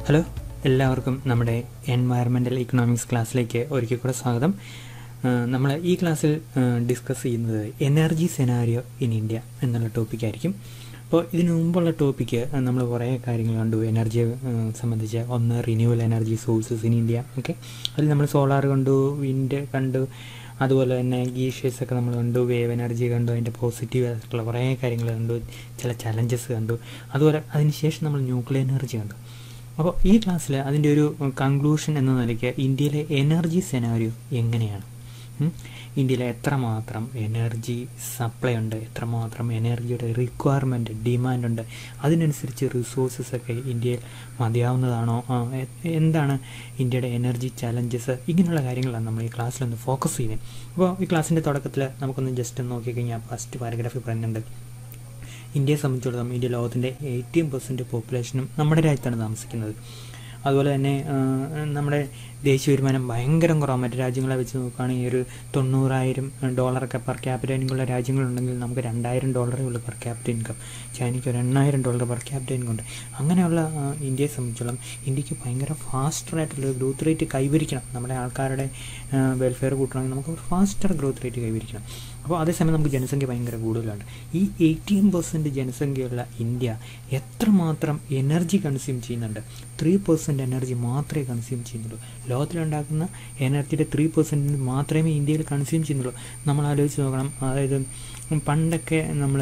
Hello എല്ലാവർക്കും നമ്മുടെ environmental economics ക്ലാസ്സിലേക്ക് ഒരിക്കൽ കൂടെ സ്വാഗതം നമ്മൾ ഈ ക്ലാസ്സിൽ ഡിസ്കസ് ചെയ്യുന്നത് എനർജി സെനാരിയോ ഇൻ ഇന്ത്യ എന്നുള്ള ടോപ്പിക്കായിരിക്കും അപ്പോൾ ഇതിനു മുമ്പുള്ള ടോപ്പിക്ക് നമ്മൾ കുറേ കാര്യങ്ങൾ കണ്ടു എനർജിയെ സംബന്ധിച്ച് ഒന്ന് renewal energy sources in India okay അതിൽ നമ്മൾ സോളാർ കണ്ടു വിൻഡ് കണ്ടു അതുപോലെ തന്നെ ഗീഷ്യസ് ഒക്കെ നമ്മൾ കണ്ടു വേവ് എനർജി കണ്ടു അതിൻ്റെ പോസിറ്റീവ് ആയിട്ടുള്ള കുറേ കാര്യങ്ങൾ കണ്ടു ചില ചലഞ്ചസ് കണ്ടു അതുപോലെ അതിനുശേഷം നമ്മൾ ന്യൂക്ലിയർ എനർജി കണ്ടു അപ്പോൾ ഈ ക്ലാസ്സിൽ അതിൻ്റെ ഒരു കൺക്ലൂഷൻ എന്ന നിലയ്ക്ക് ഇന്ത്യയിലെ എനർജി സെനാരിയോ എങ്ങനെയാണ് ഇന്ത്യയിൽ എത്രമാത്രം എനർജി സപ്ലൈ ഉണ്ട് എത്രമാത്രം എനർജിയുടെ റിക്വയർമെൻറ്റ് ഡിമാൻഡ് ഉണ്ട് അതിനനുസരിച്ച് റിസോഴ്സസ് ഒക്കെ ഇന്ത്യയിൽ മതിയാവുന്നതാണോ എന്താണ് ഇന്ത്യയുടെ എനർജി ചലഞ്ചസ് ഇങ്ങനെയുള്ള കാര്യങ്ങളാണ് നമ്മൾ ഈ ക്ലാസ്സിലൊന്ന് ഫോക്കസ് ചെയ്യുന്നത് അപ്പോൾ ഈ ക്ലാസ്സിൻ്റെ തുടക്കത്തിൽ നമുക്കൊന്ന് ജസ്റ്റ് ഒന്ന് നോക്കിക്കഴിഞ്ഞാൽ ഫസ്റ്റ് പാരഗ്രാഫിൽ പറയുന്നുണ്ട് ഇന്ത്യയെ സംബന്ധിച്ചിടത്തോളം ഇന്ത്യ ലോകത്തിൻ്റെ എയ്റ്റീൻ പെർസെൻറ്റ് പോപ്പുലേഷനും നമ്മുടെ രാജ്യത്താണ് താമസിക്കുന്നത് അതുപോലെ തന്നെ നമ്മുടെ ദേശീയ വരുമാനം ഭയങ്കരം കുറവാണ് മറ്റു രാജ്യങ്ങളെ വെച്ച് നോക്കുകയാണെങ്കിൽ ഒരു തൊണ്ണൂറായിരം ഡോളറൊക്കെ പെർ ക്യാപിറ്റൽ ഇൻകമുള്ള രാജ്യങ്ങളുണ്ടെങ്കിൽ നമുക്ക് രണ്ടായിരം ഡോളറേ ഉള്ളൂ പെർ ക്യാപിറ്റൽ ഇൻകം ചൈനയ്ക്ക് ഒരു എണ്ണായിരം ഡോളർ പെർ ക്യാപിറ്റൽ ഇൻകം ഉണ്ട് അങ്ങനെയുള്ള ഇന്ത്യയെ സംബന്ധിച്ചോളം ഇന്ത്യക്ക് ഭയങ്കര ഫാസ്റ്ററായിട്ടുള്ള ഗ്രോത്ത് റേറ്റ് കൈവരിക്കണം നമ്മുടെ ആൾക്കാരുടെ വെൽഫെയർ കൂട്ടണമെങ്കിൽ നമുക്ക് ഫാസ്റ്റർ ഗ്രോത്ത് റേറ്റ് കൈവരിക്കണം അപ്പോൾ അതേസമയം നമുക്ക് ജനസംഖ്യ ഭയങ്കര കൂടുതലുണ്ട് ഈ എയ്റ്റീൻ പെർസെൻറ്റ് ജനസംഖ്യയുള്ള ഇന്ത്യ എത്രമാത്രം എനർജി കൺസ്യൂം ചെയ്യുന്നുണ്ട് ത്രീ പെർസെൻറ്റ് എനർജി മാത്രമേ കൺസ്യൂം ചെയ്യുന്നുള്ളൂ ലോകത്തിലുണ്ടാക്കുന്ന എനർജിയുടെ ത്രീ പെർസെൻറ്റ് മാത്രമേ ഇന്ത്യയിൽ കൺസ്യൂം ചെയ്യുന്നുള്ളൂ നമ്മൾ ആലോചിച്ച് നോക്കണം അതായത് പണ്ടൊക്കെ നമ്മൾ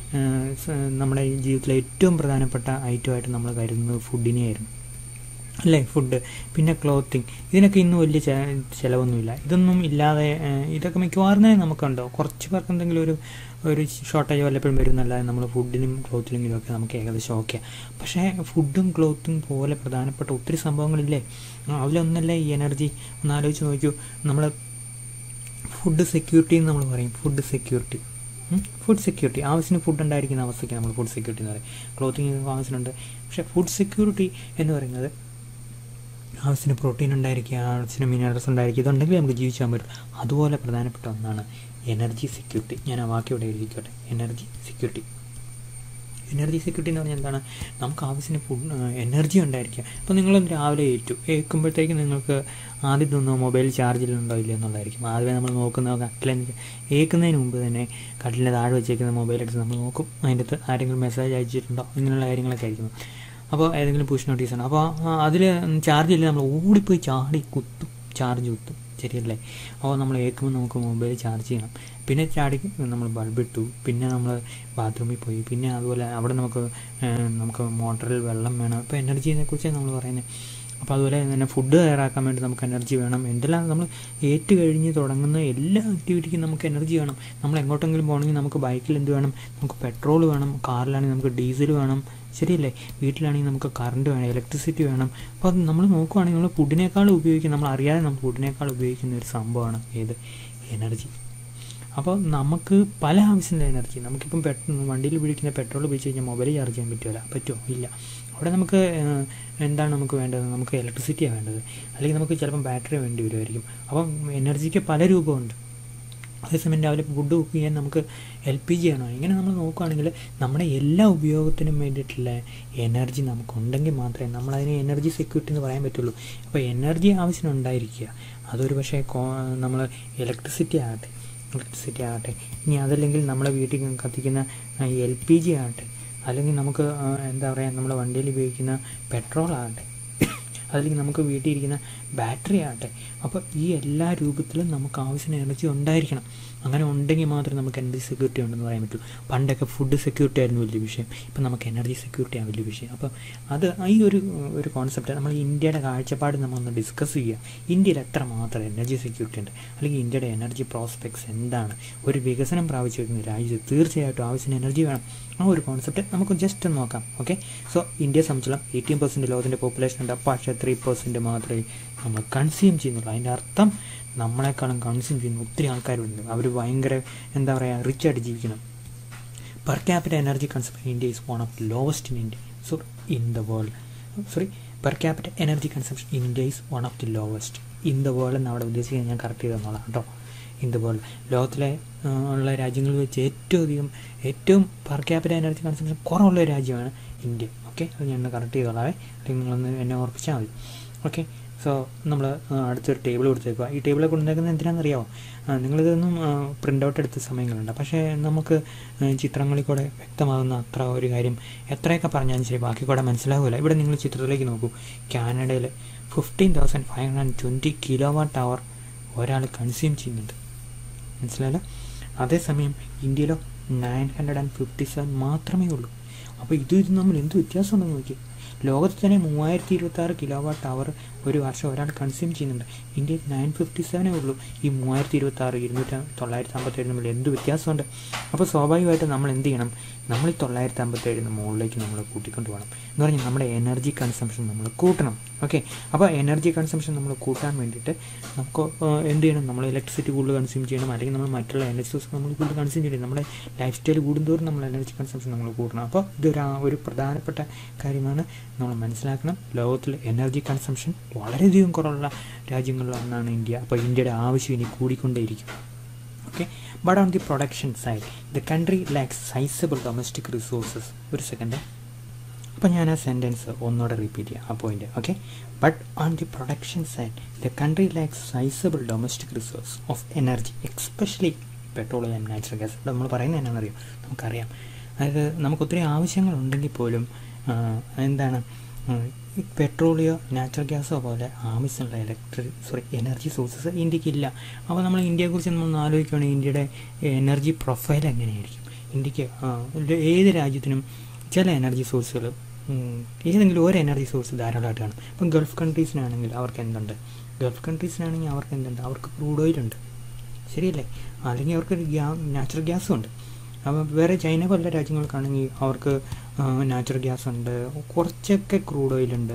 നമ്മുടെ ജീവിതത്തിലെ ഏറ്റവും പ്രധാനപ്പെട്ട ഐറ്റമായിട്ട് നമ്മൾ കരുതുന്നത് ഫുഡിനെയായിരുന്നു അല്ലേ ഫുഡ് പിന്നെ ക്ലോത്തിങ് ഇതിനൊക്കെ ഇന്ന് വലിയ ചിലവൊന്നുമില്ല ഇതൊന്നും ഇല്ലാതെ ഇതൊക്കെ മിക്കവാറും നമുക്കുണ്ടോ കുറച്ച് പേർക്ക് എന്തെങ്കിലും ഒരു ഒരു ഷോർട്ടേജ് വല്ലപ്പോഴും വരുന്നല്ലാതെ നമ്മൾ ഫുഡിനും ക്ലോത്തിനും ഒക്കെ നമുക്ക് ഏകദേശം ഓക്കെ പക്ഷേ ഫുഡും ക്ലോത്തും പോലെ പ്രധാനപ്പെട്ട ഒത്തിരി സംഭവങ്ങളില്ലേ അതിലൊന്നല്ലേ ഈ എനർജി ഒന്ന് ആലോചിച്ച് നോക്കൂ നമ്മൾ ഫുഡ് സെക്യൂരിറ്റി എന്ന് നമ്മൾ പറയും ഫുഡ് സെക്യൂരിറ്റി ഫുഡ് സെക്യൂരിറ്റി ആവശ്യത്തിന് ഫുഡ് ഉണ്ടായിരിക്കുന്ന അവസ്ഥയ്ക്ക് നമ്മൾ ഫുഡ് സെക്യൂരിറ്റി എന്ന് പറയും ക്ലോത്തിങ് ആവശ്യമുണ്ട് പക്ഷേ ഫുഡ് സെക്യൂരിറ്റി എന്ന് പറയുന്നത് ആവശ്യത്തിന് പ്രോട്ടീൻ ഉണ്ടായിരിക്കുക ആവശ്യത്തിന് മിനറൽസ് ഉണ്ടായിരിക്കുക ഇതുണ്ടെങ്കിൽ നമുക്ക് ജീവിച്ചാൽ പറ്റും അതുപോലെ പ്രധാനപ്പെട്ട ഒന്നാണ് എനർജി സെക്യൂരിറ്റി ഞാൻ ആ വാക്ക് ഇവിടെ എഴുതിക്കോട്ടെ എനർജി സെക്യൂരിറ്റി എനർജി സെക്യൂരിറ്റി എന്ന് പറഞ്ഞാൽ എന്താണ് നമുക്ക് ആവശ്യത്തിന് ഫുഡ് എനർജി ഉണ്ടായിരിക്കുക അപ്പോൾ നിങ്ങൾ രാവിലെ ഏറ്റു ഏൽക്കുമ്പോഴത്തേക്ക് നിങ്ങൾക്ക് ആദ്യം തോന്നുന്നു മൊബൈൽ ചാർജിലുണ്ടോ ഇല്ല എന്നുള്ളതായിരിക്കും ആദ്യമേ നമ്മൾ നോക്കുന്ന കട്ടിലെ ഏൽക്കുന്നതിന് മുമ്പ് തന്നെ കട്ടിലിൻ്റെ താഴെ വെച്ചേക്കുന്ന മൊബൈൽ എടുത്ത് നമ്മൾ നോക്കും അതിൻ്റെ അകത്ത് ആരെങ്കിലും മെസ്സേജ് അയച്ചിട്ടുണ്ടോ ഇങ്ങനെയുള്ള കാര്യങ്ങളൊക്കെ ആയിരിക്കും അപ്പോൾ ഏതെങ്കിലും പുഷ് നോട്ടീസ് ആണ് അപ്പോൾ അതിൽ ചാർജ് ഇല്ല നമ്മൾ ഓടിപ്പോയി ചാടി കുത്തും ചാർജ് കുത്തും ശരിയല്ലേ അപ്പോൾ നമ്മൾ ഏൽക്കുമ്പോൾ നമുക്ക് മൊബൈൽ ചാർജ് ചെയ്യണം പിന്നെ ചാടി നമ്മൾ ബൾബ് ഇട്ടു പിന്നെ നമ്മൾ ബാത്റൂമിൽ പോയി പിന്നെ അതുപോലെ അവിടെ നമുക്ക് നമുക്ക് മോട്ടറിൽ വെള്ളം വേണം ഇപ്പോൾ എനർജിയെ കുറിച്ചാണ് നമ്മൾ പറയുന്നത് അപ്പോൾ അതുപോലെ തന്നെ ഫുഡ് തയ്യാറാക്കാൻ വേണ്ടി നമുക്ക് എനർജി വേണം എന്തെല്ലാം നമ്മൾ ഏറ്റ് കഴിഞ്ഞ് തുടങ്ങുന്ന എല്ലാ ആക്ടിവിറ്റിക്കും നമുക്ക് എനർജി വേണം നമ്മൾ എങ്ങോട്ടെങ്കിലും പോകണമെങ്കിൽ നമുക്ക് ബൈക്കിൽ എന്ത് വേണം നമുക്ക് പെട്രോൾ വേണം കാറിലാണെങ്കിൽ നമുക്ക് ഡീസൽ വേണം ശരിയല്ലേ വീട്ടിലാണെങ്കിൽ നമുക്ക് കറണ്ട് വേണം ഇലക്ട്രിസിറ്റി വേണം അപ്പോൾ അത് നമ്മൾ നോക്കുവാണെങ്കിൽ നമ്മൾ ഫുഡിനേക്കാൾ ഉപയോഗിക്കുന്ന നമ്മൾ അറിയാതെ നമ്മൾ ഫുഡിനേക്കാൾ ഉപയോഗിക്കുന്ന ഒരു സംഭവമാണ് ഏത് എനർജി അപ്പോൾ നമുക്ക് പല ആവശ്യമുള്ള എനർജി നമുക്കിപ്പം പെട്രോൾ വണ്ടിയിൽ പിടിക്കുന്ന പെട്രോൾ ഉപയോഗിച്ച് കഴിഞ്ഞാൽ മൊബൈൽ ചാർജ് ചെയ്യാൻ പറ്റുമല്ല പറ്റുമോ ഇല്ല അവിടെ നമുക്ക് എന്താണ് നമുക്ക് വേണ്ടത് നമുക്ക് ഇലക്ട്രിസിറ്റിയാണ് വേണ്ടത് അല്ലെങ്കിൽ നമുക്ക് ചിലപ്പം ബാറ്ററി വേണ്ടി വരുമായിരിക്കും അപ്പം എനർജിക്ക് പല രൂപമുണ്ട് അതേസമയം രാവിലെ ഫുഡ് കുക്ക് ചെയ്യാൻ നമുക്ക് എൽ പി ജി ആണോ ഇങ്ങനെ നമ്മൾ നോക്കുകയാണെങ്കിൽ നമ്മുടെ എല്ലാ ഉപയോഗത്തിനും വേണ്ടിയിട്ടുള്ള എനർജി നമുക്കുണ്ടെങ്കിൽ മാത്രമേ നമ്മളതിനെ എനർജി സെക്യൂരിറ്റി എന്ന് പറയാൻ പറ്റുള്ളൂ അപ്പോൾ എനർജി ആവശ്യം ഉണ്ടായിരിക്കുക അതൊരു പക്ഷേ നമ്മൾ ഇലക്ട്രിസിറ്റി ആകട്ടെ ഇലക്ട്രിസിറ്റി ആകട്ടെ ഇനി അതല്ലെങ്കിൽ നമ്മളെ വീട്ടിൽ കത്തിക്കുന്ന എൽ പി ജി ആകട്ടെ അല്ലെങ്കിൽ നമുക്ക് എന്താ പറയുക നമ്മുടെ വണ്ടിയിൽ ഉപയോഗിക്കുന്ന പെട്രോൾ ആകട്ടെ അതല്ലെങ്കിൽ നമുക്ക് വീട്ടിൽ ഇരിക്കുന്ന ബാറ്ററി ആകട്ടെ അപ്പോൾ ഈ എല്ലാ രൂപത്തിലും നമുക്ക് ആവശ്യത്തിന് എനർജി ഉണ്ടായിരിക്കണം അങ്ങനെ ഉണ്ടെങ്കിൽ മാത്രമേ നമുക്ക് എനർജി സെക്യൂരിറ്റി ഉണ്ടെന്ന് പറയാൻ പറ്റൂ പണ്ടൊക്കെ ഫുഡ് സെക്യൂരിറ്റി ആയിരുന്നു വലിയ വിഷയം ഇപ്പം നമുക്ക് എനർജി സെക്യൂരിറ്റി ആണ് വലിയ വിഷയം അപ്പോൾ അത് ഈ ഒരു ഒരു കോൺസെപ്റ്റ് നമ്മൾ ഇന്ത്യയുടെ കാഴ്ചപ്പാട് നമ്മളൊന്ന് ഡിസ്കസ് ചെയ്യുക ഇന്ത്യയിൽ എത്ര മാത്രം എനർജി സെക്യൂരിറ്റി ഉണ്ട് അല്ലെങ്കിൽ ഇന്ത്യയുടെ എനർജി പ്രോസ്പെക്ട്സ് എന്താണ് ഒരു വികസനം പ്രാപിച്ചു വരുന്ന രാജ്യത്ത് തീർച്ചയായിട്ടും ആവശ്യത്തിന് എനർജി വേണം ആ ഒരു കോൺസെപ്റ്റ് നമുക്ക് ജസ്റ്റ് ഒന്ന് നോക്കാം ഓക്കെ സോ ഇന്ത്യയെ സംബന്ധിച്ചിടത്തോളം എയ്റ്റീൻ പെർസെൻറ്റ് ലോകത്തിൻ്റെ പോപ്പുലേഷൻ ഉണ്ട് പക്ഷേ ത്രീ പെർസെൻറ്റ് മാത്രമേ നമ്മൾ കൺസ്യൂം ചെയ്യുന്നുള്ളൂ അതിൻ്റെ അർത്ഥം നമ്മളെക്കാളും കൺസ്യൂം ചെയ്യുന്ന ഒത്തിരി ആൾക്കാരുണ്ട് അവർ ഭയങ്കര എന്താ പറയുക റിച്ച് ആയിട്ട് ജീവിക്കണം per capital energy consumption India is one of the lowest in India so in the world sorry per capital energy consumption in India is one of the lowest in the world എന്ന് അവിടെ ഉദ്ദേശിക്കുന്നത് ഞാൻ correct ചെയ്ത് തന്നോളാം കേട്ടോ in the world ലോകത്തിലെ ഉള്ള രാജ്യങ്ങളിൽ വെച്ച് ഏറ്റവും അധികം ഏറ്റവും പെർ ക്യാപിറ്റൽ എനർജി കൺസംഷൻ കുറവുള്ള രാജ്യമാണ് ഇന്ത്യ ഓക്കെ അത് ഞാൻ കറക്റ്റ് ചെയ്തോളാവേ അല്ലെങ്കിൽ നിങ്ങളൊന്ന് എന്നെ ഓർപ്പിച്ചാൽ മതി ഓക്കെ സോ നമ്മൾ അടുത്തൊരു ടേബിൾ കൊടുത്തേക്കുക ഈ ടേബിളെ കൊണ്ടുവന്നേക്കുന്നത് എന്തിനാണെന്നറിയാമോ ആ, നിങ്ങളിതൊന്നും പ്രിൻ്റ് ഔട്ട് എടുത്ത സമയങ്ങളുണ്ട് പക്ഷേ നമുക്ക് ആ, ചിത്രങ്ങളിൽ കൂടെ വ്യക്തമാകുന്ന അത്ര ഒരു കാര്യം എത്രയൊക്കെ പറഞ്ഞാലും ശരി ബാക്കി കൂടെ മനസ്സിലാവില്ല ഇവിടെ നിങ്ങൾ ചിത്രത്തിലേക്ക് നോക്കൂ കാനഡയിൽ fifteen thousand five hundred twenty kilowatt hour ഒരാൾ കൺസ്യൂം ചെയ്യുന്നുണ്ട് മനസ്സിലായല്ലോ അതേസമയം ഇന്ത്യയിലോ nine hundred and fifty seven മാത്രമേ ഉള്ളൂ അപ്പോൾ ഇത് ഇത് തമ്മിൽ എന്ത് വ്യത്യാസമുണ്ടെന്ന് നോക്കി ലോകത്ത് തന്നെ മൂവായിരത്തി ഇരുപത്തി ആറ് കിലോ വാട്ട് അവർ ഒരു വർഷം ഒരാൾ കൺസ്യൂം ചെയ്യുന്നുണ്ട് ഇന്ത്യയിൽ നയൻ ഫിഫ്റ്റി സെവനേ ഉള്ളൂ ഈ മൂവായിരത്തി ഇരുപത്തി ആറ് ഇരുന്നൂറ്റി തൊള്ളായിരത്തി അമ്പത്തേഴ് തമ്മിൽ എന്ത് വ്യത്യാസമുണ്ട് അപ്പോൾ സ്വാഭാവികമായിട്ടും നമ്മൾ എന്ത് ചെയ്യണം നമ്മൾ ഈ തൊള്ളായിരത്തി അമ്പത്തേഴിന് മുകളിലേക്ക് നമ്മൾ കൂട്ടിക്കൊണ്ട് പോകണം എന്ന് പറഞ്ഞാൽ നമ്മുടെ എനർജി കൺസംഷൻ നമ്മൾ കൂട്ടണം ഓക്കെ അപ്പോൾ എനർജി കൺസംഷൻ നമ്മൾ കൂട്ടാൻ വേണ്ടിയിട്ട് നമുക്ക് ആ, എന്ത് ചെയ്യണം നമ്മൾ ഇലക്ട്രിസിറ്റി കൂടുതൽ കൺസ്യൂം ചെയ്യണം അല്ലെങ്കിൽ നമ്മൾ മറ്റുള്ള എനർജി സോഴ്സ് നമ്മൾ കൂടുതൽ കൺസ്യൂം ചെയ്യണം നമ്മുടെ ലൈഫ് സ്റ്റൈൽ കൂടുന്തോറും നമ്മൾ എനർജി കൺസംഷൻ നമ്മൾ കൂട്ടണം അപ്പോൾ ഇതൊരു ആ- ഒരു പ്രധാനപ്പെട്ട കാര്യമാണ് നമ്മൾ മനസ്സിലാക്കണം ലോകത്തിൽ എനർജി കൺസംഷൻ വളരെയധികം കുറവുള്ള രാജ്യങ്ങളിലൊന്നാണ് ഇന്ത്യ അപ്പോൾ ഇന്ത്യയുടെ ആവശ്യം ഇനി കൂടിക്കൊണ്ടേയിരിക്കും okay but on the production side the country lacks sizable domestic resources ഒരു സെക്കൻഡ് അപ്പോൾ ഞാൻ ആ സെൻറ്റൻസ് ഒന്നുകൂടെ റിപ്പീറ്റ് ചെയ്യാം ആ point okay but on the production side the country lacks sizable domestic resource of energy especially petroleum and natural gas ഇവിടെ നമ്മൾ പറയുന്നത് എന്നാണെന്നറിയോ നമുക്കറിയാം അതായത് നമുക്ക് ഒത്തിരി ആവശ്യങ്ങളുണ്ടെങ്കിൽ പോലും ആ, എന്താണ് ആ, ഈ പെട്രോളിയോ നാച്ചുറൽ ഗ്യാസോ പോലെ ആവശ്യമുള്ള ഇലക്ട്രിക് സോറി എനർജി സോഴ്സസ് ഇന്ത്യക്കില്ല അപ്പോൾ നമ്മൾ ഇന്ത്യയെക്കുറിച്ച് നമ്മൾ ആലോചിക്കുകയാണെങ്കിൽ ഇന്ത്യയുടെ എനർജി പ്രൊഫൈൽ എങ്ങനെയായിരിക്കും ഇന്ത്യക്ക് ആ, ഒരു ഏത് രാജ്യത്തിനും ചില എനർജി സോഴ്സുകൾ ഏതെങ്കിലും ഒരു എനർജി സോഴ്സ് ധാരാളമായിട്ട് കാണും ഇപ്പം ഗൾഫ് കൺട്രീസിനാണെങ്കിൽ അവർക്ക് എന്തുണ്ട് ഗൾഫ് കൺട്രീസിനാണെങ്കിൽ അവർക്ക് എന്തുണ്ട് അവർക്ക് ക്രൂഡ് ഓയിലുണ്ട് ശരിയല്ലേ അല്ലെങ്കിൽ അവർക്ക് ഗ്യാ നാച്ചുറൽ ഗ്യാസും ഉണ്ട് അപ്പം വേറെ ചൈന പോലുള്ള രാജ്യങ്ങൾക്കാണെങ്കിൽ അവർക്ക് നാച്ചുറൽ ഗ്യാസ് ഉണ്ട് കുറച്ചൊക്കെ ക്രൂഡ് ഓയിലുണ്ട്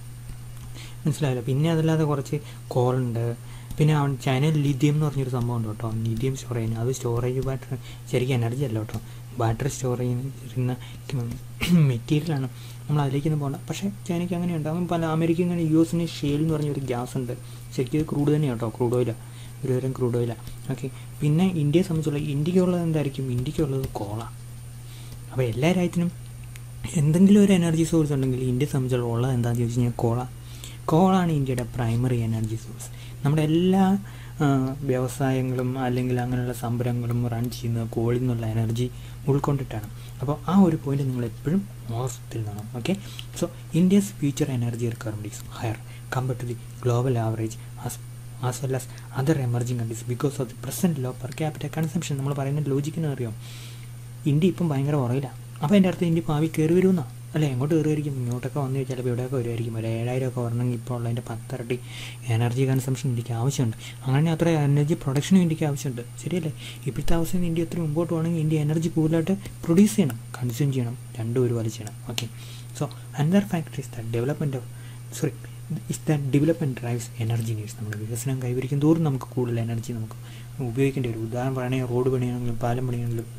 മനസ്സിലായല്ലോ പിന്നെ അതല്ലാതെ കുറച്ച് കോളുണ്ട് പിന്നെ അവൻ ചൈനയിൽ ലിഥിയം എന്ന് പറഞ്ഞൊരു സംഭവം ഉണ്ട് കേട്ടോ ലിഥിയം സ്റ്റോർ ചെയ്യുന്നത് അത് സ്റ്റോറേജ് ബാറ്ററി ശരിക്കും എനർജി അല്ല കേട്ടോ ബാറ്ററി സ്റ്റോർ ചെയ്യുന്ന മെറ്റീരിയലാണ് നമ്മൾ അതിലേക്കൊന്നും പോകണ്ട പക്ഷേ ചൈനയ്ക്ക് അങ്ങനെ ഉണ്ടാകും പല അമേരിക്ക ഇങ്ങനെ യു എസിന് ഷെയിൽ എന്ന് പറഞ്ഞൊരു ഗ്യാസ് ഉണ്ട് ശരിക്കും ഇത് ക്രൂഡ് തന്നെയാണ് കേട്ടോ ക്രൂഡ് ഓയിലാണ് ഒരു തരം ക്രൂഡ് ഓയിലാണ് ഓക്കെ പിന്നെ ഇന്ത്യയെ സംബന്ധിച്ചുള്ള ഇന്ത്യക്കുള്ളത് എന്തായിരിക്കും ഇന്ത്യക്കുള്ളത് കോളാണ് അപ്പോൾ എല്ലാ രാജ്യത്തിനും എന്തെങ്കിലും ഒരു എനർജി സോഴ്സ് ഉണ്ടെങ്കിൽ ഇന്ത്യയെ സംബന്ധിച്ചുള്ള ഉള്ളത് എന്താണെന്ന് ചോദിച്ചു കഴിഞ്ഞാൽ കോള കോളാണ് ഇന്ത്യയുടെ പ്രൈമറി എനർജി സോഴ്സ് നമ്മുടെ എല്ലാ ആ, വ്യവസായങ്ങളും അല്ലെങ്കിൽ അങ്ങനെയുള്ള സംരംഭങ്ങളും റൺ ചെയ്യുന്നത് കോളിൽ നിന്നുള്ള എനർജി ഉൾക്കൊണ്ടിട്ടാണ് അപ്പോൾ ആ ഒരു പോയിന്റ് നിങ്ങൾ എപ്പോഴും ഓർത്തിൽ നിന്നും okay so India's future energy requirement is higher compare to the global average as as well as other emerging countries because of the present low per capital consumption നമ്മൾ പറയുന്ന ലോജിക്കിന് അറിയാം ഇന്ത്യ ഇപ്പം ഭയങ്കര പുറകിലാണ് അപ്പോൾ എൻ്റെ അടുത്ത് ഇന്ത്യ ഭാവി കയറി വരുമെന്നാ അല്ല എങ്ങോട്ട് കയറുമായിരിക്കും ഇങ്ങോട്ടൊക്കെ വന്ന് ചിലപ്പോൾ ഇവിടെയൊക്കെ വരുമായിരിക്കും ഒരു ഏഴായിരം ഒക്കെ വരണമെങ്കിൽ ഇപ്പോൾ ഉള്ളതിൻ്റെ പത്തരട്ടി എനർജി കൺസംഷൻ ഇന്ത്യക്ക് ആവശ്യമുണ്ട് അങ്ങനെ അത്ര എനർജി പ്രൊഡക്ഷനും ഇന്ത്യക്ക് ആവശ്യമുണ്ട് ശരിയല്ലേ ഇപ്പോഴത്തെ അവസ്ഥയിൽ ഇന്ത്യ ഒത്തിരി മുമ്പോട്ട് പോകണമെങ്കിൽ ഇന്ത്യ എനർജി കൂടുതലായിട്ട് പ്രൊഡ്യൂസ് ചെയ്യണം കൺസ്യൂം ചെയ്യണം രണ്ടും ഒരുപോലെ ചെയ്യണം okay so another factor is the development of sorry is the development drives energy needs നമ്മുടെ വികസനം കൈവരിക്കും തോറും നമുക്ക് കൂടുതൽ എനർജി നമുക്ക് ഉപയോഗിക്കേണ്ടി വരും ഉദാഹരണം പറയുകയാണെങ്കിൽ റോഡ് പണിയാണെങ്കിലും പാലം പണിയാണെങ്കിലും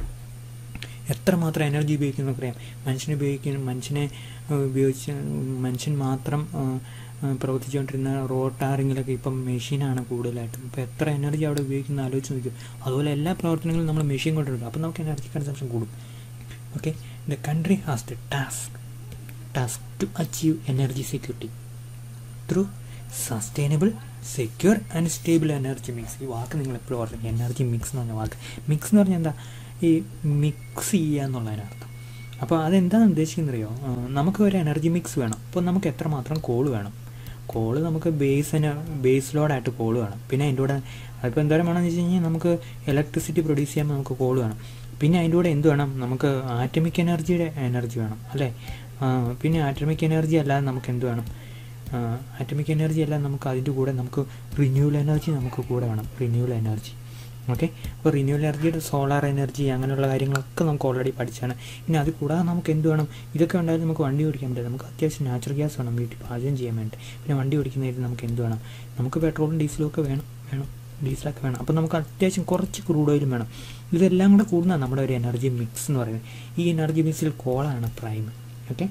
എത്രമാത്രം എനർജി ഉപയോഗിക്കുന്നു അറിയാം മനുഷ്യനെ ഉപയോഗിക്കുന്ന മനുഷ്യനെ ഏഹ്, ഉപയോഗിച്ച് മനുഷ്യൻ മാത്രം ഏഹ്, ഏഹ്, പ്രവർത്തിച്ചുകൊണ്ടിരുന്ന റോഡ് ടാറിങ്ങിലൊക്കെ ഇപ്പം മെഷീനാണ് കൂടുതലായിട്ടും ഇപ്പോൾ എത്ര എനർജി അവിടെ ഉപയോഗിക്കുന്ന ആലോചിച്ച് നോക്കും അതുപോലെ എല്ലാ പ്രവർത്തനങ്ങളും നമ്മൾ മെഷീൻ കൊണ്ടുവരും അപ്പോൾ നമുക്ക് എനർജി കൺസംഷൻ കൂടും okay the country has the task task to achieve energy security through sustainable secure and stable energy mix ഈ വാക്ക് നിങ്ങൾ എപ്പോഴും ഓർക്കണം എനർജി മിക്സ് എന്ന് പറഞ്ഞ വാക്ക് മിക്സ് എന്ന് പറഞ്ഞാൽ എന്താ ഈ മിക്സ് ചെയ്യുക എന്നുള്ളതിനർത്ഥം അപ്പോൾ അതെന്താണെന്ന് ഉദ്ദേശിക്കുന്നറിയോ നമുക്ക് ഒരു എനർജി മിക്സ് വേണം അപ്പോൾ നമുക്ക് എത്രമാത്രം കോൾ വേണം കോള് നമുക്ക് ബേസിന് ബേസ് ലോഡായിട്ട് കോള് വേണം പിന്നെ അതിൻ്റെ കൂടെ അതിപ്പോൾ എന്തോരം വേണമെന്ന് വെച്ച് കഴിഞ്ഞാൽ നമുക്ക് ഇലക്ട്രിസിറ്റി പ്രൊഡ്യൂസ് ചെയ്യാൻ നമുക്ക് കോള് വേണം പിന്നെ അതിൻ്റെ കൂടെ എന്ത് വേണം നമുക്ക് ആറ്റമിക് എനർജിയുടെ എനർജി വേണം അല്ലേ ആ, പിന്നെ ആറ്റമിക് എനർജി അല്ലാതെ നമുക്ക് എന്ത് വേണം ആറ്റമിക് എനർജി അല്ല നമുക്ക് അതിൻ്റെ കൂടെ നമുക്ക് റിന്യൂവൽ എനർജി നമുക്ക് കൂടെ വേണം റിന്യൂവൽ എനർജി ഓക്കെ അപ്പോൾ റിന്യൂവൽ എനർജിയുടെ സോളാർ എനർജി അങ്ങനെയുള്ള കാര്യങ്ങളൊക്കെ നമുക്ക് ഓൾറെഡി പഠിച്ചാണ് ഇനി അത് കൂടാതെ നമുക്ക് എന്ത് വേണം ഇതൊക്കെ ഉണ്ടായാലും നമുക്ക് വണ്ടി ഓടിക്കാൻ പറ്റില്ല നമുക്ക് അത്യാവശ്യം നാച്ചുറൽ ഗ്യാസ് വേണം വീട്ടിൽ പാചകം ചെയ്യാൻ വേണ്ടി പിന്നെ വണ്ടി ഓടിക്കുന്നതിന് നമുക്ക് എന്ത് വേണം നമുക്ക് പെട്രോളും ഡീസലും ഒക്കെ വേണം വേണം ഡീസലൊക്കെ വേണം അപ്പോൾ നമുക്ക് അത്യാവശ്യം കുറച്ച് ക്രൂഡ് ഓയിലും വേണം ഇതെല്ലാം കൂടെ കൂടുന്നതാണ് നമ്മുടെ ഒരു എനർജി മിക്സ് എന്ന് പറയുന്നത് ഈ എനർജി മിക്സിൽ കോളാണ് പ്രൈം ഓക്കെ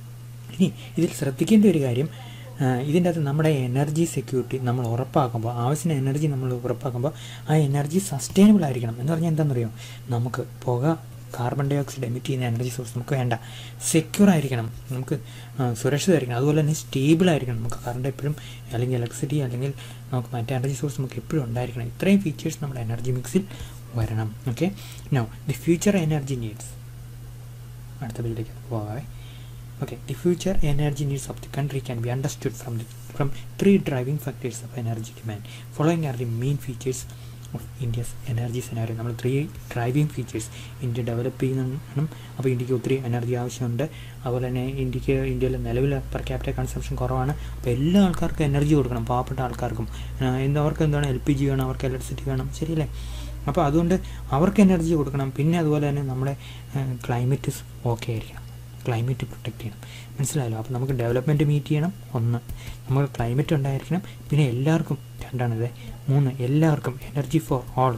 ഇനി ഇതിൽ ശ്രദ്ധിക്കേണ്ട ഒരു കാര്യം ആ, ഇതിൻ്റെ അകത്ത് നമ്മുടെ എനർജി സെക്യൂരിറ്റി നമ്മൾ ഉറപ്പാക്കുമ്പോൾ ആവശ്യത്തിന് എനർജി നമ്മൾ ഉറപ്പാക്കുമ്പോൾ ആ എനർജി സസ്റ്റൈനബിൾ ആയിരിക്കണം എന്ന് പറഞ്ഞാൽ എന്താണെന്നറിയോ നമുക്ക് പുക കാർബൺ ഡൈ ഓക്സൈഡ് എമിറ്റ് ചെയ്യുന്ന എനർജി സോഴ്സ് നമുക്ക് വേണ്ട സെക്യൂർ ആയിരിക്കണം നമുക്ക് സുരക്ഷിതമായിരിക്കണം അതുപോലെ തന്നെ സ്റ്റേബിൾ ആയിരിക്കണം നമുക്ക് കറണ്ട് എപ്പോഴും അല്ലെങ്കിൽ ഇലക്ട്രിസിറ്റി അല്ലെങ്കിൽ നമുക്ക് മറ്റേ എനർജി സോഴ്സ് നമുക്ക് എപ്പോഴും ഉണ്ടായിരിക്കണം ഇത്രയും ഫീച്ചേഴ്സ് നമ്മുടെ എനർജി മിക്സിൽ വരണം okay no the future energy needs അടുത്ത ബില്ലിലേക്ക് പോകാവേ Okay, the future energy needs of the country can be understood from the from three driving factors of energy demand. Following are the main features of India's energy scenario. നമ്മൾ three driving features India develop ചെയ്യുന്നതാണ് അപ്പോൾ ഇന്ത്യക്ക് ഒത്തിരി energy ആവശ്യമുണ്ട് അതുപോലെ തന്നെ ഇന്ത്യക്ക് ഇന്ത്യയിലെ നിലവിൽ പെർ ക്യാപിറ്റൽ കൺസംഷൻ കുറവാണ് അപ്പോൾ എല്ലാ ആൾക്കാർക്കും എനർജി കൊടുക്കണം പാവപ്പെട്ട ആൾക്കാർക്കും എന്ത് അവർക്ക് എന്താണ് എൽ പി ജി വേണം അവർക്ക് ഇലക്ട്രിസിറ്റി വേണം ശരിയല്ലേ അപ്പോൾ അതുകൊണ്ട് അവർക്ക് എനർജി കൊടുക്കണം പിന്നെ അതുപോലെ തന്നെ നമ്മുടെ ക്ലൈമറ്റ് ഓക്കെ ആയിരിക്കണം ക്ലൈമറ്റ് പ്രൊട്ടക്റ്റ് ചെയ്യണം മനസ്സിലായല്ലോ അപ്പോൾ നമുക്ക് ഡെവലപ്മെൻറ്റ് മീറ്റ് ചെയ്യണം ഒന്ന് നമുക്ക് ക്ലൈമറ്റ് ഉണ്ടായിരിക്കണം പിന്നെ എല്ലാവർക്കും രണ്ടാണിത് മൂന്ന് എല്ലാവർക്കും എനർജി ഫോർ ഓൾ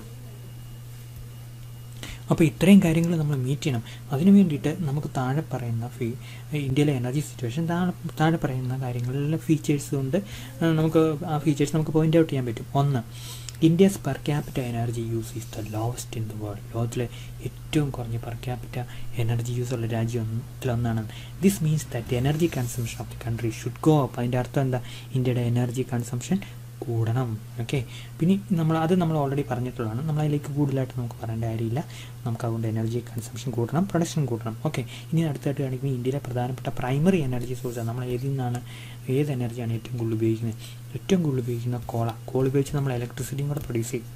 അപ്പോൾ ഇത്രയും കാര്യങ്ങൾ നമ്മൾ മീറ്റ് ചെയ്യണം അതിനു വേണ്ടിയിട്ട് നമുക്ക് താഴെ പറയുന്ന ഫീ ഇന്ത്യയിലെ എനർജി സിറ്റുവേഷൻ താഴെ താഴെ പറയുന്ന കാര്യങ്ങളിലെ ഫീച്ചേഴ്സ് കൊണ്ട് നമുക്ക് ആ ഫീച്ചേഴ്സ് നമുക്ക് പോയിൻ്റ് ഔട്ട് ചെയ്യാൻ പറ്റും ഒന്ന് India's per capita energy use is the lowest in the world ലോകത്തിലെ ഏറ്റവും കുറഞ്ഞ പെർ ക്യാപിറ്റ എനർജി യൂസ് ഉള്ള രാജ്യത്തിലൊന്നാണ് this means that energy consumption of the country should go up അതിൻ്റെ അർത്ഥം എന്താ ഇന്ത്യയുടെ എനർജി കൺസംഷൻ കൂടണം ഓക്കെ പിന്നെ നമ്മൾ അത് നമ്മൾ ഓൾറെഡി പറഞ്ഞിട്ടുള്ളതാണ് നമ്മൾ അതിലേക്ക് കൂടുതലായിട്ട് നമുക്ക് പറയേണ്ട കാര്യമില്ല നമുക്ക് അതുകൊണ്ട് എനർജി കൺസംഷൻ കൂട്ടണം പ്രൊഡക്ഷൻ കൂട്ടണം ഓക്കെ ഇനി അടുത്തായിട്ട് കാണിക്കുന്നത് ഇന്ത്യയിലെ പ്രധാനപ്പെട്ട പ്രൈമറി എനർജി സോഴ്സാണ് നമ്മൾ ഏതിൽ നിന്നാണ് ഏത് എനർജിയാണ് ഏറ്റവും കൂടുതൽ ഉപയോഗിക്കുന്നത് ഏറ്റവും കൂടുതൽ ഉപയോഗിക്കുന്ന കോള കോൾ ഉപയോഗിച്ച് നമ്മൾ ഇലക്ട്രിസിറ്റിയും കൂടെ പ്രൊഡ്യൂസ് ചെയ്യും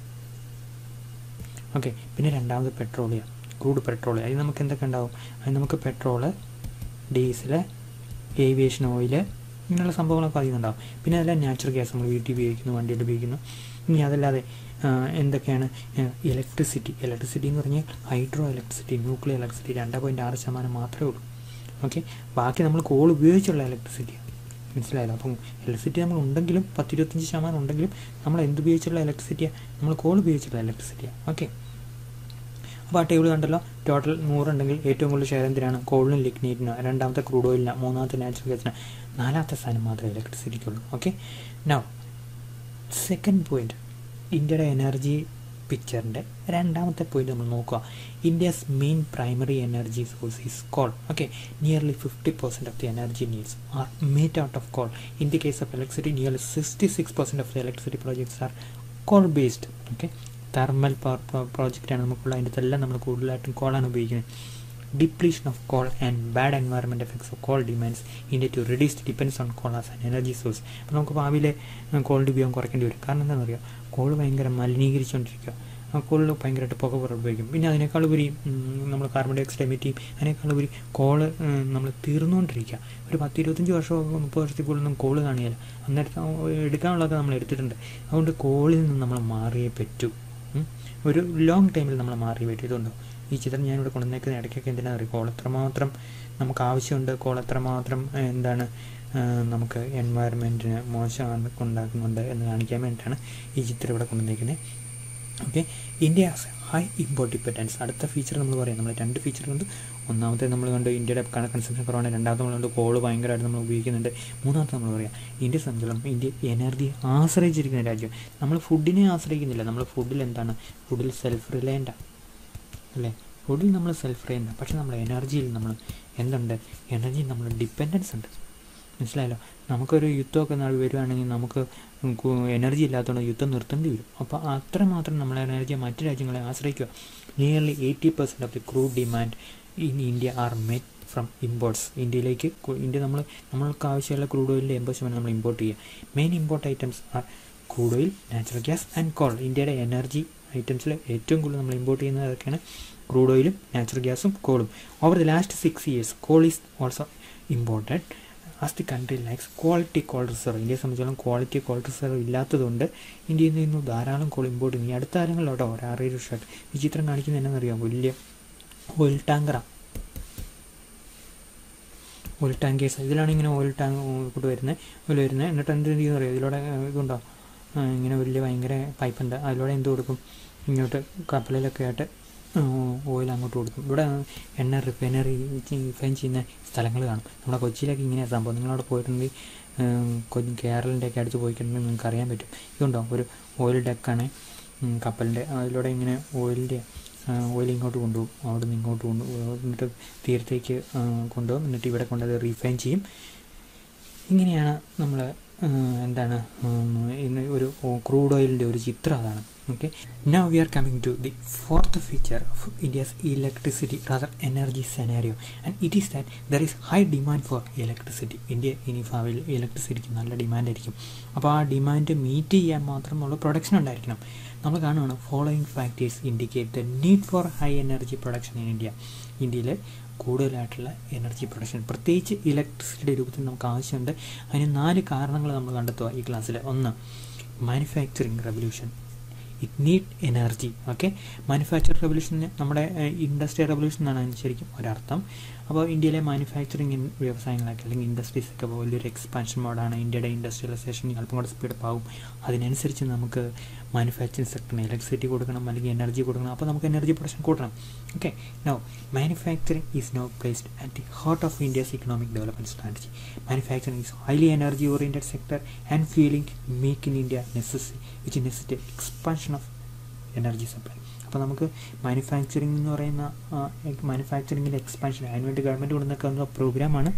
ഓക്കെ പിന്നെ രണ്ടാമത് പെട്രോളിയം ക്രൂഡ് പെട്രോളിയം അതിൽ നമുക്ക് എന്തൊക്കെ ഉണ്ടാവും അതിൽ നമുക്ക് പെട്രോള് ഡീസൽ ഏവിയേഷൻ ഓയില് ഇങ്ങനെയുള്ള സംഭവങ്ങളൊക്കെ അതിൽ നിന്നുണ്ടാവും പിന്നെ അതെല്ലാം നാച്ചുറൽ ഗ്യാസ് നമ്മൾ വീട്ടിൽ ഉപയോഗിക്കുന്നു വണ്ടിയിൽ ഉപയോഗിക്കുന്നു ഇനി അതല്ലാതെ എന്തൊക്കെയാണ് ഇലക്ട്രിസിറ്റി ഇലക്ട്രിസിറ്റി എന്ന് പറഞ്ഞാൽ ഹൈഡ്രോ ഇലക്ട്രിസിറ്റി ന്യൂക്ലിയർ ഇലക്ട്രിസിറ്റി രണ്ട് പോയിൻറ്റ് ആറ് ശതമാനം മാത്രമേ ഉള്ളൂ ഓക്കെ ബാക്കി നമ്മൾ കോൾ ഉപയോഗിച്ചുള്ള ഇലക്ട്രിസിറ്റിയാണ് മനസ്സിലായല്ലോ അപ്പം ഇലക്ട്രിസിറ്റി നമ്മൾ ഉണ്ടെങ്കിലും പത്തിരുപത്തഞ്ച് ശതമാനം ഉണ്ടെങ്കിലും നമ്മൾ എന്തുപയോഗിച്ചുള്ള ഇലക്ട്രിസിറ്റിയാണ് നമ്മൾ കോൾ ഉപയോഗിച്ചുള്ള ഇലക്ട്രിസിറ്റിയാണ് ഓക്കെ അപ്പോൾ ആ ടേബിൾ കണ്ടല്ലോ ടോട്ടൽ നൂറുണ്ടെങ്കിൽ ഏറ്റവും കൂടുതൽ ഷെയർ എന്തിനാണ് കോളിനും ലിഗ്നൈറ്റിന് രണ്ടാമത്തെ ക്രൂഡ് ഓയിലിന് മൂന്നാമത്തെ നാച്ചുറൽ ഗ്യാസിന് നാലാമത്തെ സ്ഥാനം മാത്രമേ ഇലക്ട്രിസിറ്റിക്കുള്ളൂ ഓക്കെ നൗ സെക്കൻഡ് പോയിന്റ് ഇന്ത്യയുടെ എനർജി പിക്ചറിൻ്റെ രണ്ടാമത്തെ പോയിന്റ് നമ്മൾ നോക്കുക India's main primary energy source is coal okay nearly fifty percent of the energy needs are met out of coal in the case of electricity nearly sixty six percent of the electricity projects are coal based okay thermal power പ്രോജക്റ്റാണ് നമുക്കുള്ള അതിൻ്റെ എല്ലാം നമ്മൾ കൂടുതലായിട്ടും കോളാണ് ഉപയോഗിക്കുന്നത് depletion of coal and bad environment effects of coal demands India to reduce dependence on coal as an energy source അപ്പോൾ നമുക്ക് ഭാവിയിലെ കോളിൻ്റെ ഉപയോഗം കുറയ്ക്കേണ്ടി വരും കാരണം എന്താണെന്ന് അറിയാം കോൾ ഭയങ്കര മലിനീകരിച്ചുകൊണ്ടിരിക്കുക ആ കോളിൽ ഭയങ്കരമായിട്ട് പുക പുറപ്പെടുവിക്കും പിന്നെ അതിനേക്കാൾ ഉപരി നമ്മൾ കാർബൺ ഡൈ ഓക്സൈഡ് എമിറ്റ് ചെയ്യും അതിനേക്കാൾ ഉപരി കോള് നമ്മൾ തീർന്നുകൊണ്ടിരിക്കുക ഒരു പത്ത് ഇരുപത്തഞ്ച് വർഷമോ മുപ്പത് വർഷത്തിൽ കൂടുതലൊന്നും കോള് കാണിയില്ല അന്നേരത്തെ എടുക്കാനുള്ളതൊക്കെ നമ്മൾ എടുത്തിട്ടുണ്ട് അതുകൊണ്ട് കോളിൽ നിന്ന് നമ്മൾ മാറിയേ പറ്റൂ ഒരു ലോങ് ടൈമിൽ നമ്മൾ മാറി പറ്റും ഇതുണ്ടോ ഈ ചിത്രം ഞാനിവിടെ കൊണ്ടുവന്നേക്കുന്ന ഇടയ്ക്കൊക്കെ എന്തിനാണ് അറിയാം കോൾ എത്രമാത്രം നമുക്ക് ആവശ്യമുണ്ട് കോൾ എത്രമാത്രം എന്താണ് നമുക്ക് എൻവയറമെൻറ്റിന് മോശമാണ് ഉണ്ടാക്കുന്നുണ്ട് എന്ന് കാണിക്കാൻ വേണ്ടിയിട്ടാണ് ഈ ചിത്രം ഇവിടെ കൊണ്ടുവന്നേക്കുന്നത് okay India has high import dependence അടുത്ത ഫീച്ചർ നമ്മൾ പറയാം നമ്മൾ രണ്ട് ഫീച്ചർ കൊണ്ട് ഒന്നാമത്തെ നമ്മൾ കണ്ട് ഇന്ത്യയുടെ കൺസംഷൻ കുറവാണ് രണ്ടാമത്തെ നമ്മൾ കണ്ട് കോള് ഭയങ്കരമായിട്ട് നമ്മൾ ഉപയോഗിക്കുന്നുണ്ട് മൂന്നാമത്തെ നമ്മൾ പറയാം ഇന്ത്യ സംബന്ധിച്ചിടത്തോളം ഇന്ത്യ എനർജി ആശ്രയിച്ചിരിക്കുന്ന രാജ്യം നമ്മൾ ഫുഡിനെ ആശ്രയിക്കുന്നില്ല നമ്മൾ ഫുഡിൽ എന്താണ് ഫുഡിൽ സെൽഫ് റിലയൻ്റാണ് അല്ലേ ഫുഡിൽ നമ്മൾ സെൽഫ് റിലയൻ്റാണ് പക്ഷേ നമ്മൾ എനർജിയിൽ നമ്മൾ എന്തുണ്ട് എനർജി നമ്മൾ ഡിപ്പെൻഡൻസ് ഉണ്ട് മനസ്സിലായല്ലോ നമുക്കൊരു യുദ്ധമൊക്കെ നാൾ വരുവാണെങ്കിൽ നമുക്ക് എനർജി ഇല്ലാത്തതുകൊണ്ട് യുദ്ധം നിർത്തേണ്ടി വരും അപ്പോൾ അത്രമാത്രം നമ്മൾ എനർജിയെ മറ്റു രാജ്യങ്ങളെ ആശ്രയിക്കുക nearly eighty percent of the crude demand in India are met from imports ഇന്ത്യയിലേക്ക് ഇന്ത്യ നമ്മൾ നമ്മൾക്ക് ആവശ്യമുള്ള ക്രൂഡ് ഓയിലിൻ്റെ എൺപത് ശതമാനം നമ്മൾ ഇമ്പോർട്ട് ചെയ്യുക main import items are crude oil natural gas and coal ഇന്ത്യയുടെ എനർജി ഐറ്റംസിൽ ഏറ്റവും കൂടുതൽ നമ്മൾ ഇമ്പോർട്ട് ചെയ്യുന്നത് അതൊക്കെയാണ് ക്രൂഡ് ഓയിലും നാച്ചുറൽ ഗ്യാസും കോളും over the last six years coal is also important as the country lacks quality coal reserve ഇന്ത്യയെ സംബന്ധിച്ചോളം ക്വാളിറ്റി കോൾ റിസർവ് ഇല്ലാത്തതുകൊണ്ട് ഇന്ത്യയിൽ നിന്ന് ധാരാളം കോൾ ഇമ്പോർട്ട് ചെയ്യുന്നു ഈ അടുത്ത കാലങ്ങളിലോട്ടോ ഒരു ആറേഴ് വർഷമായിട്ട് ഈ ചിത്രം കാണിക്കുന്നത് എന്നറിയാം വലിയ ഓയിൽ ടാങ്കറാണ് ഓയിൽ ടാങ്കേഴ്സ് ഇതിലാണ് ഇങ്ങനെ ഓയിൽ ടാങ്ക് കൂട്ട് വരുന്നത് ഓയിൽ വരുന്നത് എന്നിട്ട് എന്ത് ചെയ്യുന്ന അറിയാം ഇതിലൂടെ ഇതുണ്ടോ ഇങ്ങനെ വലിയ ഭയങ്കര പൈപ്പുണ്ട് അതിലൂടെ എന്ത് കൊടുക്കും ഇങ്ങോട്ട് കപ്പലിലൊക്കെ ആയിട്ട് ഓയിൽ അങ്ങോട്ട് കൊടുക്കും ഇവിടെ എണ്ണ റിഫൈനറി റിഫൈൻ ചെയ്യുന്ന സ്ഥലങ്ങൾ കാണും നമ്മുടെ കൊച്ചിയിലൊക്കെ ഇങ്ങനെയാണ് സംഭവം നിങ്ങളവിടെ പോയിട്ടുണ്ടെങ്കിൽ കൊച്ചി കേരളിൻ്റെ ഒക്കെ അടിച്ച് പോയിട്ടുണ്ടെങ്കിൽ നിങ്ങൾക്ക് അറിയാൻ പറ്റും ഇതുണ്ടോ ഒരു ഓയിൽ ഡെക്കാണ് കപ്പലിൻ്റെ അതിലൂടെ ഇങ്ങനെ ഓയിലിൻ്റെ ഓയിൽ ഇങ്ങോട്ട് കൊണ്ടുപോകും അവിടെ നിന്ന് ഇങ്ങോട്ട് കൊണ്ടു എന്നിട്ട് തീരത്തേക്ക് കൊണ്ടുപോകും എന്നിട്ട് ഇവിടെ കൊണ്ടത് റീഫൈൻ ചെയ്യും ഇങ്ങനെയാണ് നമ്മൾ എന്താണ് ഇന്ന് ഒരു ക്രൂഡ് ഓയിലിൻ്റെ ഒരു ചിത്രം അതാണ് okay now we are coming to the fourth feature of India's electricity rather energy scenario and it is that there is high demand for electricity India ഇനി ഭാവിയിൽ ഇലക്ട്രിസിറ്റിക്ക് നല്ല ഡിമാൻഡ് ആയിരിക്കും അപ്പോൾ ആ ഡിമാൻഡ് മീറ്റ് ചെയ്യാൻ മാത്രമുള്ള പ്രൊഡക്ഷൻ ഉണ്ടായിരിക്കണം നമ്മൾ കാണുകയാണ് following factors indicate the need for high energy production in India ഇന്ത്യയിൽ കൂടുതലായിട്ടുള്ള എനർജി പ്രൊഡക്ഷൻ പ്രത്യേകിച്ച് ഇലക്ട്രിസിറ്റിയുടെ രൂപത്തിൽ നമുക്ക് ആവശ്യമുണ്ട് അതിന് നാല് കാരണങ്ങൾ നമ്മൾ കണ്ടെത്തുക ഈ ക്ലാസ്സിൽ ഒന്ന് manufacturing revolution it need energy okay manufacture റെവല്യൂഷന് നമ്മുടെ ഇൻഡസ്ട്രിയൽ റെവല്യൂഷൻ എന്നാണ് അതിന് ശരിക്കും ഒരർത്ഥം അപ്പോൾ ഇന്ത്യയിലെ മാനുഫാക്ചറിങ് വ്യവസായങ്ങളൊക്കെ അല്ലെങ്കിൽ ഇൻഡസ്ട്രീസ് ഒക്കെ വലിയൊരു എക്സ്പാൻഷൻ മോഡാണ് ഇന്ത്യയുടെ ഇൻഡസ്ട്രിയലൈസേഷൻ അല്പം കൂടെ സ്പീഡപ്പ് ആവും അതിനനുസരിച്ച് നമുക്ക് മാനുഫാക്ചറിങ് സെക്ടറിന് ഇലക്ട്രിസിറ്റി കൊടുക്കണം അല്ലെങ്കിൽ എനർജി കൊടുക്കണം അപ്പോൾ നമുക്ക് എനർജി പ്രൊഡക്ഷൻ കൂട്ടണം okay no manufacturing is no placed at the heart of India's economic development strategy manufacturing is highly energy oriented sector and feeling make in India necessary which necessitate expansion of energy supply അപ്പോൾ നമുക്ക് manufacturing എന്ന് പറയുന്ന മാനുഫാക്ചറിങ്ങിൻ്റെ expansion അതിനുവേണ്ടി government കൊണ്ടുവന്ന പ്രോഗ്രാമാണ്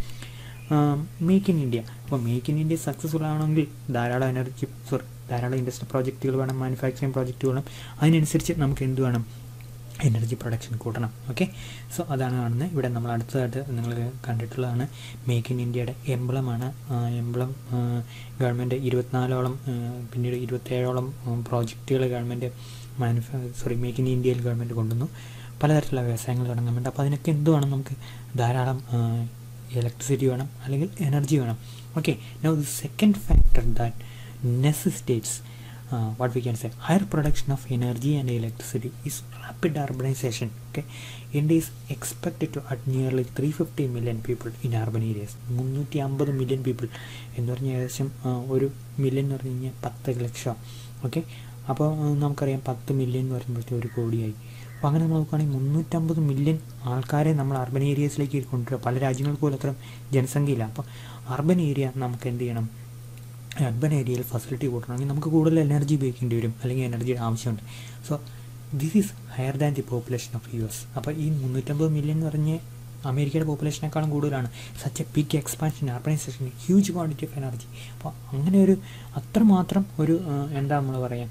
make in India അപ്പോൾ make in India successful ആണെങ്കിൽ ധാരാളം എനർജി സോറി ധാരാളം ഇൻഡസ്ട്രി പ്രോജക്റ്റുകൾ വേണം മാനുഫാക്ചറിങ് പ്രോജക്റ്റ് വേണം അതിനനുസരിച്ച് നമുക്ക് എന്ത് വേണം എനർജി പ്രൊഡക്ഷൻ കൂട്ടണം ഓക്കെ സോ അതാണ് കാണുന്നത് ഇവിടെ നമ്മൾ അടുത്തതായിട്ട് നിങ്ങൾ കണ്ടിട്ടുള്ളതാണ് മേക്ക് ഇൻ ഇന്ത്യയുടെ എംബ്ലമാണ് എംബ്ലം ഗവൺമെൻറ് ഇരുപത്തിനാലോളം പിന്നീട് ഇരുപത്തേഴോളം പ്രോജക്റ്റുകൾ ഗവൺമെൻറ് മാനുഫാ സോറി മേക്ക് ഇൻ ഇന്ത്യയിൽ ഗവൺമെൻറ് കൊണ്ടുവന്നു പലതരത്തിലുള്ള വ്യവസായങ്ങൾ തുടങ്ങാൻ വേണ്ടി അപ്പോൾ അതിനൊക്കെ എന്ത് വേണം നമുക്ക് ധാരാളം ഇലക്ട്രിസിറ്റി വേണം അല്ലെങ്കിൽ എനർജി വേണം okay now the second factor that necessitates uh, what we can say higher production of energy and electricity is rapid urbanization okay india is expected to add nearly 350 million people in urban areas മുന്നൂറ്റി അമ്പത് million people എന്ന് പറഞ്ഞാൽ ഏകദേശം ഒരു million എന്ന് പറഞ്ഞു കഴിഞ്ഞാൽ പത്ത് ലക്ഷം ഓക്കെ അപ്പോൾ നമുക്കറിയാം പത്ത് മില്യൺ എന്ന് പറയുമ്പോഴത്തെ ഒരു കോടിയായി അപ്പോൾ അങ്ങനെ നമ്മൾ നോക്കുകയാണെങ്കിൽ മുന്നൂറ്റമ്പത് മില്യൺ ആൾക്കാരെ നമ്മൾ അർബൻ ഏരിയസിലേക്ക് കൊണ്ടുവരിക പല രാജ്യങ്ങൾക്ക് പോലും അത്ര ജനസംഖ്യയില്ല അപ്പോൾ അർബൻ ഏരിയ നമുക്ക് എന്ത് ചെയ്യണം അർബൻ ഏരിയയിൽ ഫെസിലിറ്റി കൂട്ടണമെങ്കിൽ നമുക്ക് കൂടുതൽ എനർജി ഉപയോഗിക്കേണ്ടി വരും അല്ലെങ്കിൽ എനർജിയുടെ ആവശ്യമുണ്ട് so this is higher than the population of U S അപ്പോൾ ഈ മുന്നൂറ്റമ്പത് മില്യൺ എന്ന് പറഞ്ഞ് അമേരിക്കയുടെ പോപ്പുലേഷനേക്കാളും കൂടുതലാണ് such a big expansion urbanisation huge quantity of energy അപ്പോൾ അങ്ങനെ ഒരു അത്രമാത്രം ഒരു എന്താ നമ്മൾ പറയാം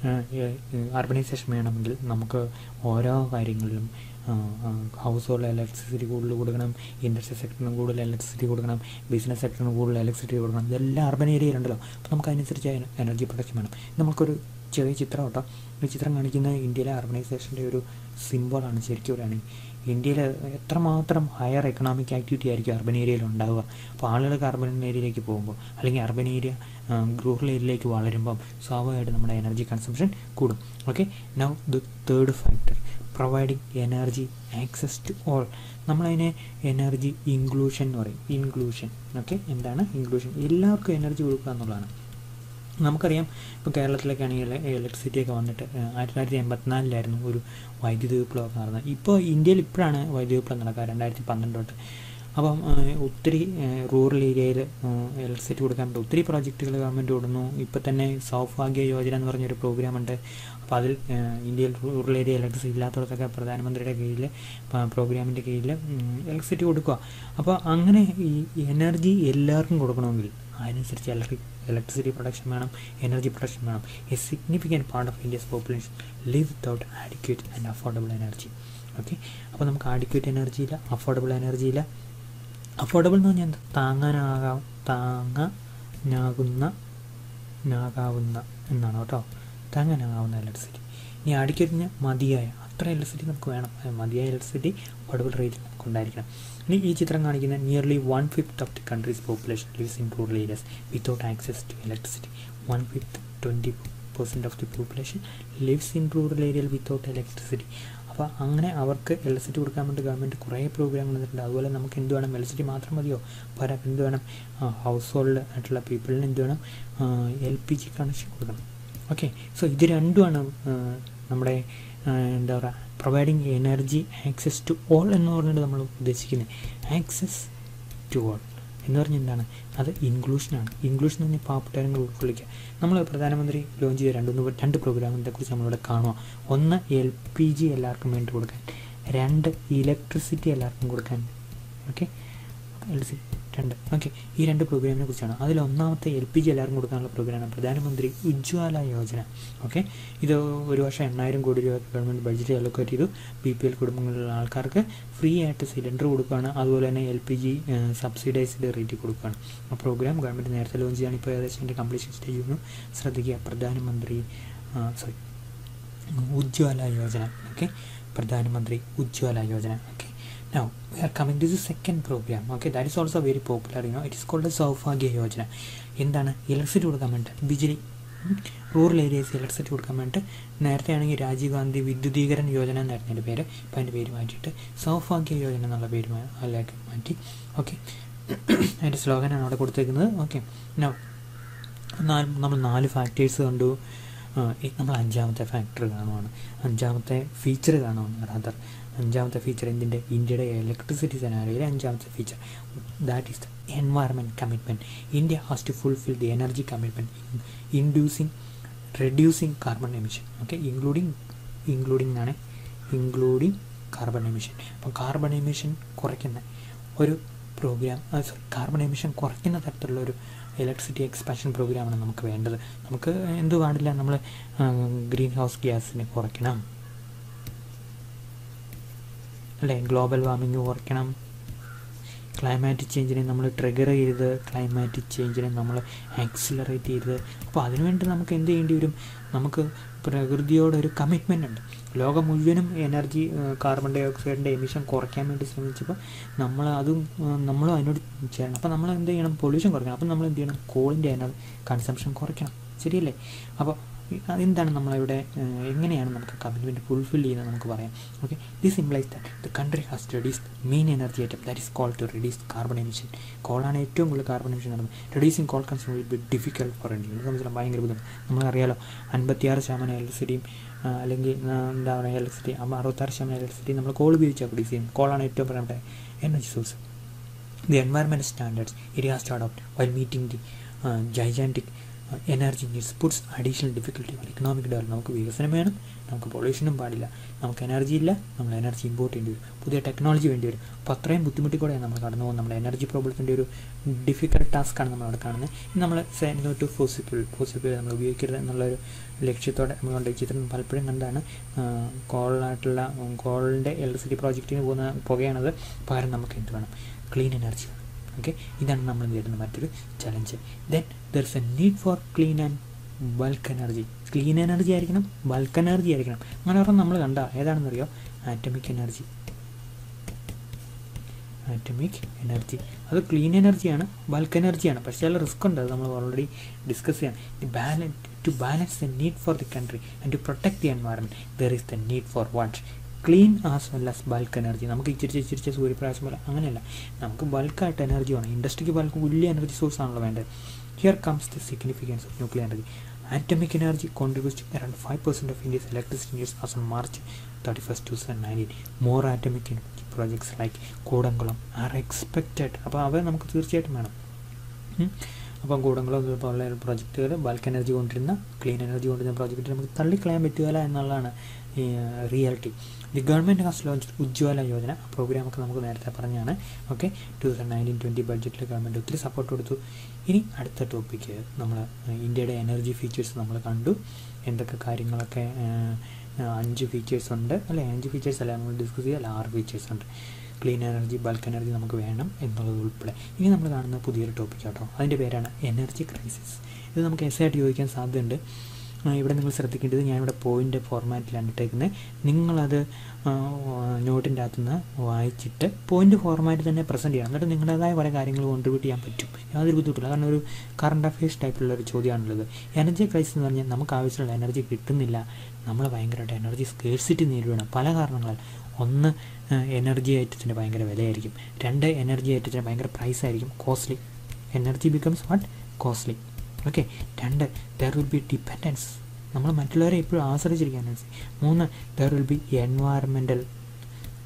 അർബനൈസേഷൻ വേണമെങ്കിൽ നമുക്ക് ഓരോ കാര്യങ്ങളിലും ഹൗസ് ഹോൾഡ് ഇലക്ട്രിസിറ്റി കൂടുതൽ കൊടുക്കണം ഇൻഡസ്ട്രി സെക്ടറിന് കൂടുതൽ ഇലക്ട്രിസിറ്റി കൊടുക്കണം ബിസിനസ് സെക്ടറിന് കൂടുതൽ ഇലക്ട്രിസിറ്റി കൊടുക്കണം ഇതെല്ലാം അർബൻ ഏരിയയിലുണ്ടല്ലോ അപ്പോൾ നമുക്ക് അതിനനുസരിച്ച് എനർജി പ്രൊഡക്ഷൻ വേണം നമുക്കൊരു ചെറിയ ചിത്രം കേട്ടോ ഈ ചിത്രം കാണിക്കുന്ന ഇന്ത്യയിലെ അർബനൈസേഷൻ്റെ ഒരു സിമ്പിളാണ് ശരിക്കും പറയുകയാണെങ്കിൽ ഇന്ത്യയിൽ എത്രമാത്രം ഹയർ എക്കണോമിക് ആക്ടിവിറ്റി ആയിരിക്കും അർബൻ ഏരിയയിൽ ഉണ്ടാവുക അപ്പോൾ ആളുകൾക്ക് അർബൻ ഏരിയയിലേക്ക് പോകുമ്പോൾ അല്ലെങ്കിൽ അർബൻ ഏരിയ റൂറൽ ഏരിയയിലേക്ക് വളരുമ്പം സ്വാഭാവികമായിട്ട് നമ്മുടെ എനർജി കൺസംഷൻ കൂടും okay now the third factor providing energy access to all നമ്മളതിനെ എനർജി ഇൻക്ലൂഷൻ എന്ന് പറയും ഇൻക്ലൂഷൻ ഓക്കെ എന്താണ് ഇൻക്ലൂഷൻ എല്ലാവർക്കും എനർജി കൊടുക്കുക എന്നുള്ളതാണ് നമുക്കറിയാം ഇപ്പോൾ കേരളത്തിലേക്കാണെങ്കിൽ ഇലക്ട്രിസിറ്റി ഒക്കെ വന്നിട്ട് ആയിരത്തി തൊള്ളായിരത്തി എൺപത്തിനാലിലായിരുന്നു ഒരു വൈദ്യുതി വിപ്ലവമൊക്കെ നടന്നത് ഇപ്പോൾ ഇന്ത്യയിൽ ഇപ്പോഴാണ് വൈദ്യുതി വിപ്ലവം നടക്കുക രണ്ടായിരത്തി പന്ത്രണ്ട് തൊട്ട് അപ്പം ഒത്തിരി റൂറൽ ഏരിയയിൽ ഇലക്ട്രിസിറ്റി കൊടുക്കാൻ പറ്റും ഒത്തിരി പ്രോജക്റ്റുകൾ ഗവൺമെൻറ് കൊടുക്കുന്നു ഇപ്പോൾ തന്നെ സൗഭാഗ്യ യോജന എന്ന് പറഞ്ഞൊരു പ്രോഗ്രാം ഉണ്ട് അപ്പോൾ അതിൽ ഇന്ത്യയിൽ റൂറൽ ഏരിയ ഇലക്ട്രിസിറ്റി ഇല്ലാത്തവർക്കൊക്കെ പ്രധാനമന്ത്രിയുടെ കീഴിൽ പ്രോഗ്രാമിൻ്റെ കീഴിൽ ഇലക്ട്രിസിറ്റി കൊടുക്കുക അപ്പോൾ അങ്ങനെ ഈ എനർജി എല്ലാവർക്കും കൊടുക്കണമെങ്കിൽ അതിനനുസരിച്ച് ഇലക്ട്രിക് ഇലക്ട്രിസിറ്റി പ്രൊഡക്ഷൻ വേണം എനർജി പ്രൊഡക്ഷൻ വേണം a significant part of India's population live without adequate and affordable energy okay അപ്പോൾ നമുക്ക് ആഡിക്വേറ്റ് എനർജി ഇല്ല അഫോർഡബിൾ എനർജി ഇല്ല അഫോർഡബിൾ എന്ന് പറഞ്ഞാൽ താങ്ങാനാകാം താങ്ങാനാകുന്ന നാകാവുന്ന എന്നാണ് കേട്ടോ താങ്ങാനാകാവുന്ന ഇലക്ട്രിസിറ്റി ഇനി അടിക്കഴിഞ്ഞ് മതിയായ അത്ര ഇലക്ട്രിസിറ്റി നമുക്ക് വേണം മതിയായ ഇലക്ട്രിസിറ്റി അഫോർഡബിൾ റേറ്റിൽ നമുക്ക് ഉണ്ടായിരിക്കണം ഇനി ഈ ചിത്രം കാണിക്കുന്ന nearly one fifth of the country's population lives in rural areas without access to electricity one fifth twenty percent of the population lives in rural ഏരിയയിൽ വിത്തൗട്ട് ഇലക്ട്രിസിറ്റി അപ്പോൾ അങ്ങനെ അവർക്ക് ഇലക്ട്രിസിറ്റി കൊടുക്കാൻ വേണ്ടി ഗവൺമെൻറ് കുറേ പ്രോഗ്രാം വന്നിട്ടുണ്ട് അതുപോലെ നമുക്ക് എന്ത് വേണം ഇലക്ട്രിസിറ്റി മാത്രം മതിയോ പകരം എന്ത് വേണം ഹൗസ് ഹോൾഡ് ആയിട്ടുള്ള പീപ്പിളിന് എന്ത് വേണം എൽ പി ജി കണക്ഷൻ കൊടുക്കണം ഓക്കെ സോ ഇത് രണ്ടുമാണ് നമ്മുടെ എന്താ പറയുക providing energy access to all എന്ന് പറഞ്ഞിട്ട് നമ്മൾ ഉദ്ദേശിക്കുന്നത് ആക്സസ് ടു ഓൾ എന്ന് പറഞ്ഞാൽ എന്താണ് അത് ഇൻക്ലൂഷനാണ് ഇൻക്ലൂഷൻ എന്ന് പറഞ്ഞാൽ പാവപ്പെട്ടവരെ ഉൾക്കൊള്ളിക്കുക നമ്മൾ പ്രധാനമന്ത്രി ലോഞ്ച് ചെയ്ത രണ്ട് മൂന്ന് രണ്ട് പ്രോഗ്രാമിനെ കുറിച്ച് നമ്മളിവിടെ കാണുക ഒന്ന് എൽ പി ജി എല്ലാവർക്കും വേണ്ടി കൊടുക്കാൻ രണ്ട് ഇലക്ട്രിസിറ്റി എല്ലാവർക്കും കൊടുക്കാൻ ഓക്കെ എൽ സി രണ്ട് ഓക്കെ ഈ രണ്ട് പ്രോഗ്രാമിനെ കുറിച്ചാണ് അതിൽ ഒന്നാമത്തെ എൽ പി ജി എല്ലാവർക്കും കൊടുക്കാനുള്ള പ്രോഗ്രാമാണ് പ്രധാനമന്ത്രി ഉജ്ജ്വല യോജന ഓക്കെ ഇത് ഒരു വർഷം എണ്ണായിരം കോടി രൂപ ഗവൺമെൻറ് ബഡ്ജറ്റ് അലോക്കേറ്റ് ചെയ്തു ബി പി എൽ കുടുംബങ്ങളിലുള്ള ആൾക്കാർക്ക് ഫ്രീ ആയിട്ട് സിലിണ്ടർ കൊടുക്കുകയാണ് അതുപോലെ തന്നെ L P G subsidised rate കൊടുക്കുകയാണ് ആ പ്രോഗ്രാം ഗവൺമെൻറ് നേരത്തെ ലോഞ്ച് ചെയ്യാണ് ഇപ്പോൾ ഏകദേശം എൻ്റെ കംപ്ലീഷൻ സ്റ്റേജ് ഒന്നും ശ്രദ്ധിക്കുക പ്രധാനമന്ത്രി sorry Ujjwala Yojana okay Pradhan Mantri Ujjwala Yojana okay Now, we are coming to the second program. Okay, that is also very popular. You know, it is called the Saubhagya Yojana എന്താണ് ഇലക്ട്രിസിറ്റി കൊടുക്കാൻ വേണ്ടിയിട്ട് ബിജിലി റൂറൽ ഏരിയസ് ഇലക്ട്രിസിറ്റി കൊടുക്കാൻ വേണ്ടിയിട്ട് നേരത്തെ ആണെങ്കിൽ രാജീവ് ഗാന്ധി വിദ്യുതീകരൺ യോജന എന്നായിരുന്നു എൻ്റെ പേര് അപ്പോൾ അതിൻ്റെ പേര് മാറ്റിയിട്ട് സൗഭാഗ്യ യോജന എന്നുള്ള പേര് അതിലേക്ക് മാറ്റി ഓക്കെ അതിൻ്റെ സ്ലോഗനാണ് അവിടെ കൊടുത്തേക്കുന്നത് ഓക്കെ നോ നമ്മൾ നാല് ഫാക്ടേഴ്സ് കണ്ടു നമ്മൾ അഞ്ചാമത്തെ ഫാക്ടർ കാണുവാണ് അഞ്ചാമത്തെ ഫീച്ചർ കാണുവാണ് റാദർ അഞ്ചാമത്തെ ഫീച്ചർ എന്തിൻ്റെ ഇന്ത്യയുടെ ഇലക്ട്രിസിറ്റി സെനാരിയിലെ അഞ്ചാമത്തെ feature that is the environment commitment India has to fulfil the energy commitment inducing reducing carbon emission okay including including ആണ് ഇൻക്ലൂഡിങ് കാർബൺ എമിഷൻ അപ്പം കാർബൺ എമിഷൻ കുറയ്ക്കുന്ന ഒരു പ്രോഗ്രാം സോറി കാർബൺ എമിഷൻ കുറയ്ക്കുന്ന തരത്തിലുള്ള ഒരു ഇലക്ട്രിസിറ്റി എക്സ്പാൻഷൻ പ്രോഗ്രാമാണ് നമുക്ക് വേണ്ടത് നമുക്ക് എന്ത് പാടില്ല നമ്മൾ ഗ്രീൻ ഹൗസ് ഗ്യാസിനെ കുറയ്ക്കണം അല്ലേ ഗ്ലോബൽ വാർമിംഗ് കുറയ്ക്കണം ക്ലൈമാറ്റിക് ചേഞ്ചിനെ നമ്മൾ ട്രിഗർ ചെയ്ത് ക്ലൈമാറ്റിക് ചേഞ്ചിനെ നമ്മൾ ആക്സിലറേറ്റ് ചെയ്ത് അപ്പോൾ അതിനുവേണ്ടി നമുക്ക് എന്ത് ചെയ്യേണ്ടി വരും നമുക്ക് പ്രകൃതിയോടൊരു കമ്മിറ്റ്മെൻ്റ് ഉണ്ട് ലോകം മുഴുവനും എനർജി കാർബൺ ഡൈ ഓക്സൈഡിൻ്റെ എമിഷൻ കുറയ്ക്കാൻ വേണ്ടി ശ്രമിച്ചപ്പോൾ നമ്മൾ അതും നമ്മളും അതിനോട് ചേരണം അപ്പോൾ നമ്മൾ എന്ത് ചെയ്യണം പൊല്യൂഷൻ കുറയ്ക്കണം അപ്പോൾ നമ്മൾ എന്ത് ചെയ്യണം കോളിൻ്റെ എനർജി കൺസംഷൻ കുറയ്ക്കണം ശരിയല്ലേ അപ്പോൾ അതെന്താണ് നമ്മളിവിടെ എങ്ങനെയാണ് നമുക്ക് കമ്മിറ്റ്മെൻറ്റ് ഫുൾഫിൽ ചെയ്യുന്നത് നമുക്ക് പറയാം okay this implies that the country has to reduce main energy item that is coal to reduce carbon emission കോളാണ് ഏറ്റവും കൂടുതൽ കാർബൺ എമിഷൻ നടന്നത് reducing coal consume will be difficult for India ഇത് സംബന്ധിച്ചാൽ ഭയങ്കര ബുദ്ധിമുട്ട് നമ്മളറിയാലോ അൻപത്തിയാറ് ശതമാനം ഇലക്ട്രിസിറ്റിയും അല്ലെങ്കിൽ എന്താ പറയുക ഇലക്ട്രിസിറ്റി അറുപത്താറ് ശതമാനം ഇലക്ട്രിസിറ്റി നമ്മൾ കോൾ ഉപയോഗിച്ചാൽ പ്രൊഡ്യൂസ് ചെയ്യും കോളാണ് ഏറ്റവും പ്രധാനപ്പെട്ട energy source the environment standards it has to adopt while meeting the gigantic energy needs puts additional difficulty for economic develop നമുക്ക് വികസനം വേണം നമുക്ക് പൊല്യൂഷനും പാടില്ല നമുക്ക് എനർജി ഇല്ല നമ്മൾ എനർജി ഇമ്പോർട്ട് ചെയ്യേണ്ടി വരും പുതിയ ടെക്നോളജി വേണ്ടി വരും അപ്പോൾ അത്രയും ബുദ്ധിമുട്ടി കൂടെയാണ് നമ്മൾ കടന്നു പോകുന്നത് നമ്മുടെ എനർജി പ്രോബ്ലത്തിൻ്റെ ഒരു ഡിഫിക്കൽട്ട് ടാസ്ക്കാണ് നമ്മൾ അവിടെ കാണുന്നത് നമ്മൾ സെൻഡ് ടു ഫോസിബിൾ പോസിബിൾ നമ്മൾ ഉപയോഗിക്കരുത് എന്നുള്ളൊരു ലക്ഷ്യത്തോടെ നമ്മൾ കൊണ്ട് ചിത്രം പലപ്പോഴും കണ്ടാണ് കോളിനായിട്ടുള്ള കോളിൻ്റെ ഇലക്ട്രിസിറ്റി പ്രോജക്റ്റിന് പോകുന്ന പുകയാണത് പകരം നമുക്ക് എന്ത് വേണം ക്ലീൻ എനർജി വേണം ഓക്കെ ഇതാണ് നമ്മൾ നേരിടുന്ന മറ്റൊരു challenge then there is a need for clean and bulk energy clean energy ആയിരിക്കണം ബൾക്ക് എനർജി ആയിരിക്കണം അങ്ങനെ പറഞ്ഞാൽ നമ്മൾ കണ്ട ഏതാണെന്നറിയോ ആറ്റമിക് എനർജി ആറ്റമിക് എനർജി അത് ക്ലീൻ എനർജിയാണ് ബൾക്ക് എനർജിയാണ് പക്ഷേ ചില റിസ്ക് ഉണ്ട് അത് നമ്മൾ ഓൾറെഡി ഡിസ്കസ് ചെയ്യാം the balance to balance the need for the country and to protect the environment there is the need for what clean as well as bulk energy നമുക്ക് ഇച്ചിരിച്ച് ഇച്ചിരിച്ച് സൂര്യപ്രകാശം പോലെ അങ്ങനെയല്ല നമുക്ക് ബൾക്കായിട്ട് എനർജി വേണം ഇൻഡസ്ട്രിക്ക് ബൾക്ക് വലിയ എനർജി സോഴ്സ് ആണല്ലോ വേണ്ടത് here comes the significance of nuclear energy atomic energy contributes around five percent of India's electricity needs as on March thirty first two thousand nineteen more atomic energy projects like Kudankulam are expected അപ്പോൾ അവ നമുക്ക് തീർച്ചയായിട്ടും വേണം അപ്പം കൂടംകുളം പോലുള്ള പ്രോജക്റ്റുകൾ bulk energy കൊണ്ടിരുന്ന clean energy കൊണ്ടിരുന്ന പ്രോജക്റ്റ് നമുക്ക് തള്ളിക്കളയാൻ പറ്റുകയില്ല എന്നുള്ളതാണ് reality the government has launch ഉജ്ജ്വല യോജന പ്രോഗ്രാമൊക്കെ നമുക്ക് നേരത്തെ പറഞ്ഞാണ് okay two thousand nineteen twenty ബഡ്ജറ്റിൽ ഗവൺമെൻറ് ഒത്തിരി സപ്പോർട്ട് കൊടുത്തു ഇനി അടുത്ത ടോപ്പിക്ക് നമ്മൾ ഇന്ത്യയുടെ എനർജി ഫീച്ചേഴ്സ് നമ്മൾ കണ്ടു എന്തൊക്കെ കാര്യങ്ങളൊക്കെ അഞ്ച് ഫീച്ചേഴ്സ് ഉണ്ട് അല്ലെ അഞ്ച് ഫീച്ചേഴ്സ് അല്ല നമ്മൾ ഡിസ്കസ് ചെയ്യുക അല്ല ആറ് ഫീച്ചേഴ്സ് ഉണ്ട് ക്ലീൻ എനർജി ബൾക്ക് എനർജി നമുക്ക് വേണം എന്നുള്ളത് ഉൾപ്പെടെ ഇനി നമ്മൾ കാണുന്ന പുതിയൊരു ടോപ്പിക് കേട്ടോ അതിൻ്റെ പേരാണ് എനർജി ക്രൈസിസ് ഇത് നമുക്ക് എസ് ആയിട്ട് ചോദിക്കാൻ സാധ്യതയുണ്ട് ഇവിടെ നിങ്ങൾ ശ്രദ്ധിക്കേണ്ടത് ഞാനിവിടെ പോയിൻ്റ് ഫോർമാറ്റിലാണ് ഇട്ടേക്കുന്നത് നിങ്ങളത് നോട്ടിൻ്റെ അകത്തുനിന്ന് വായിച്ചിട്ട് പോയിൻ്റ് ഫോർമാറ്റ് തന്നെ പ്രസൻറ്റ് ചെയ്യണം എന്നിട്ട് നിങ്ങളുടേതായ കുറേ കാര്യങ്ങൾ കോൺട്രിബ്യൂട്ട് ചെയ്യാൻ പറ്റും യാതൊരു ബുദ്ധിമുട്ടില്ല കാരണം ഒരു കറണ്ട് അഫയേഴ്സ് ടൈപ്പിലുള്ള ഒരു ചോദ്യമാണുള്ളത് എനർജി ക്രൈസിസ് എന്ന് പറഞ്ഞാൽ നമുക്ക് ആവശ്യമുള്ള എനർജി കിട്ടുന്നില്ല നമ്മൾ ഭയങ്കരമായിട്ട് എനർജി സ്കേഴ്സിറ്റി നേരിടണം പല കാരണങ്ങളാൽ ഒന്ന് എനർജി ഐറ്റത്തിന് ഭയങ്കര വിലയായിരിക്കും രണ്ട് എനർജി ഐറ്റത്തിന് ഭയങ്കര പ്രൈസ് ആയിരിക്കും costly energy becomes what costly okay രണ്ട് ദർ വിൽ ബി ഡിപ്പെൻഡൻസ് നമ്മൾ മറ്റുള്ളവരെ എപ്പോഴും ആശ്രയിച്ചിരിക്കാൻ മൂന്ന് there will be environmental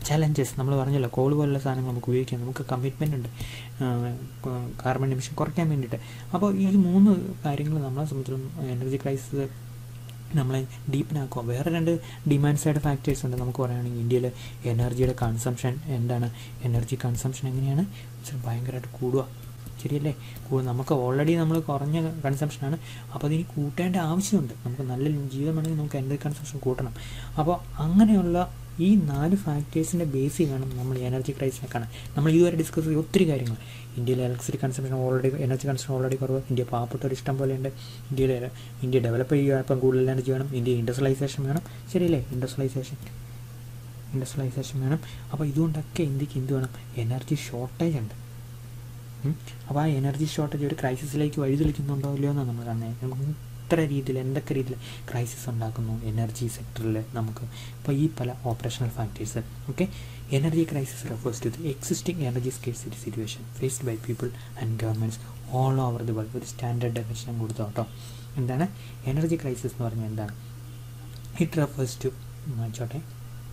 challenges നമ്മൾ പറഞ്ഞല്ലോ കോൾ പോലുള്ള സാധനങ്ങൾ നമുക്ക് ഉപയോഗിക്കാം നമുക്ക് കമ്മിറ്റ്മെൻ്റ് ഉണ്ട് കാർബൺ എമിഷൻ കുറയ്ക്കാൻ വേണ്ടിയിട്ട് അപ്പോൾ ഈ മൂന്ന് കാര്യങ്ങൾ നമ്മളെ സംബന്ധിച്ചിടത്തോളം എനർജി ക്രൈസിസ് നമ്മളെ ഡീപ്പിനാക്കുക വേറെ രണ്ട് ഡിമാൻഡ് സൈഡ് ഫാക്ടേഴ്സ് ഉണ്ട് നമുക്ക് പറയുകയാണെങ്കിൽ ഇന്ത്യയിൽ എനർജിയുടെ കൺസംഷൻ എന്താണ് എനർജി കൺസംഷൻ എങ്ങനെയാണ് ഭയങ്കരമായിട്ട് കൂടുക ശരിയല്ലേ നമുക്ക് ഓൾറെഡി നമ്മൾ കുറഞ്ഞ കൺസംഷനാണ് അപ്പോൾ അതിന് കൂട്ടേണ്ട ആവശ്യമുണ്ട് നമുക്ക് നല്ല ജീവിതം വേണമെങ്കിൽ നമുക്ക് എനർജി കൺസംഷൻ കൂട്ടണം അപ്പോൾ അങ്ങനെയുള്ള ഈ നാല് ഫാക്ടേഴ്സിൻ്റെ ബേസിൽ വേണം നമ്മൾ എനർജി ക്രൈസിനെ കാണാൻ നമ്മൾ ഇതുവരെ ഡിസ്കസ് ചെയ്ത ഒത്തിരി കാര്യങ്ങൾ ഇന്ത്യയിലെ electricity consumption already energy consumption already കുറവ് ഇന്ത്യ പാവപ്പെട്ട ഇഷ്ടം പോലെയുണ്ട് ഇന്ത്യയിൽ ഇന്ത്യ ഡെവലപ്പ് ചെയ്യുക ഇപ്പം കൂടുതൽ എനർജി വേണം ഇന്ത്യ ഇൻഡസ്ട്രിയലൈസേഷൻ വേണം ശരിയല്ലേ ഇൻഡസ്ട്രിയലൈസേഷൻ ഇൻഡസ്ട്രിയലൈസേഷൻ വേണം അപ്പോൾ ഇതുകൊണ്ടൊക്കെ ഇന്ത്യക്ക് എന്ത് വേണം എനർജി ഷോർട്ടേജ് ഉണ്ട് അപ്പോൾ ആ എനർജി ഷോർട്ടേജ് ഒരു ക്രൈസിസിലേക്ക് വഴിതെളിക്കുന്നുണ്ടോ ഇല്ലയോ എന്നാണ് നമ്മൾ കാണുന്നത് നമുക്ക് എത്ര രീതിയിൽ എന്തൊക്കെ രീതിയിൽ ക്രൈസിസ് ഉണ്ടാക്കുന്നു എനർജി സെക്ടറിൽ നമുക്ക് ഇപ്പോൾ ഈ പല operational factors okay energy crisis refers to the existing energy scarcity situation faced by people and governments all over the world ഒരു സ്റ്റാൻഡേർഡ് ഡെഫിനിഷൻ കൊടുത്തു കേട്ടോ എന്താണ് എനർജി ക്രൈസിസ് എന്ന് പറഞ്ഞാൽ എന്താണ് ഇറ്റ് റെഫേഴ്സ് ടു വായിച്ചോട്ടെ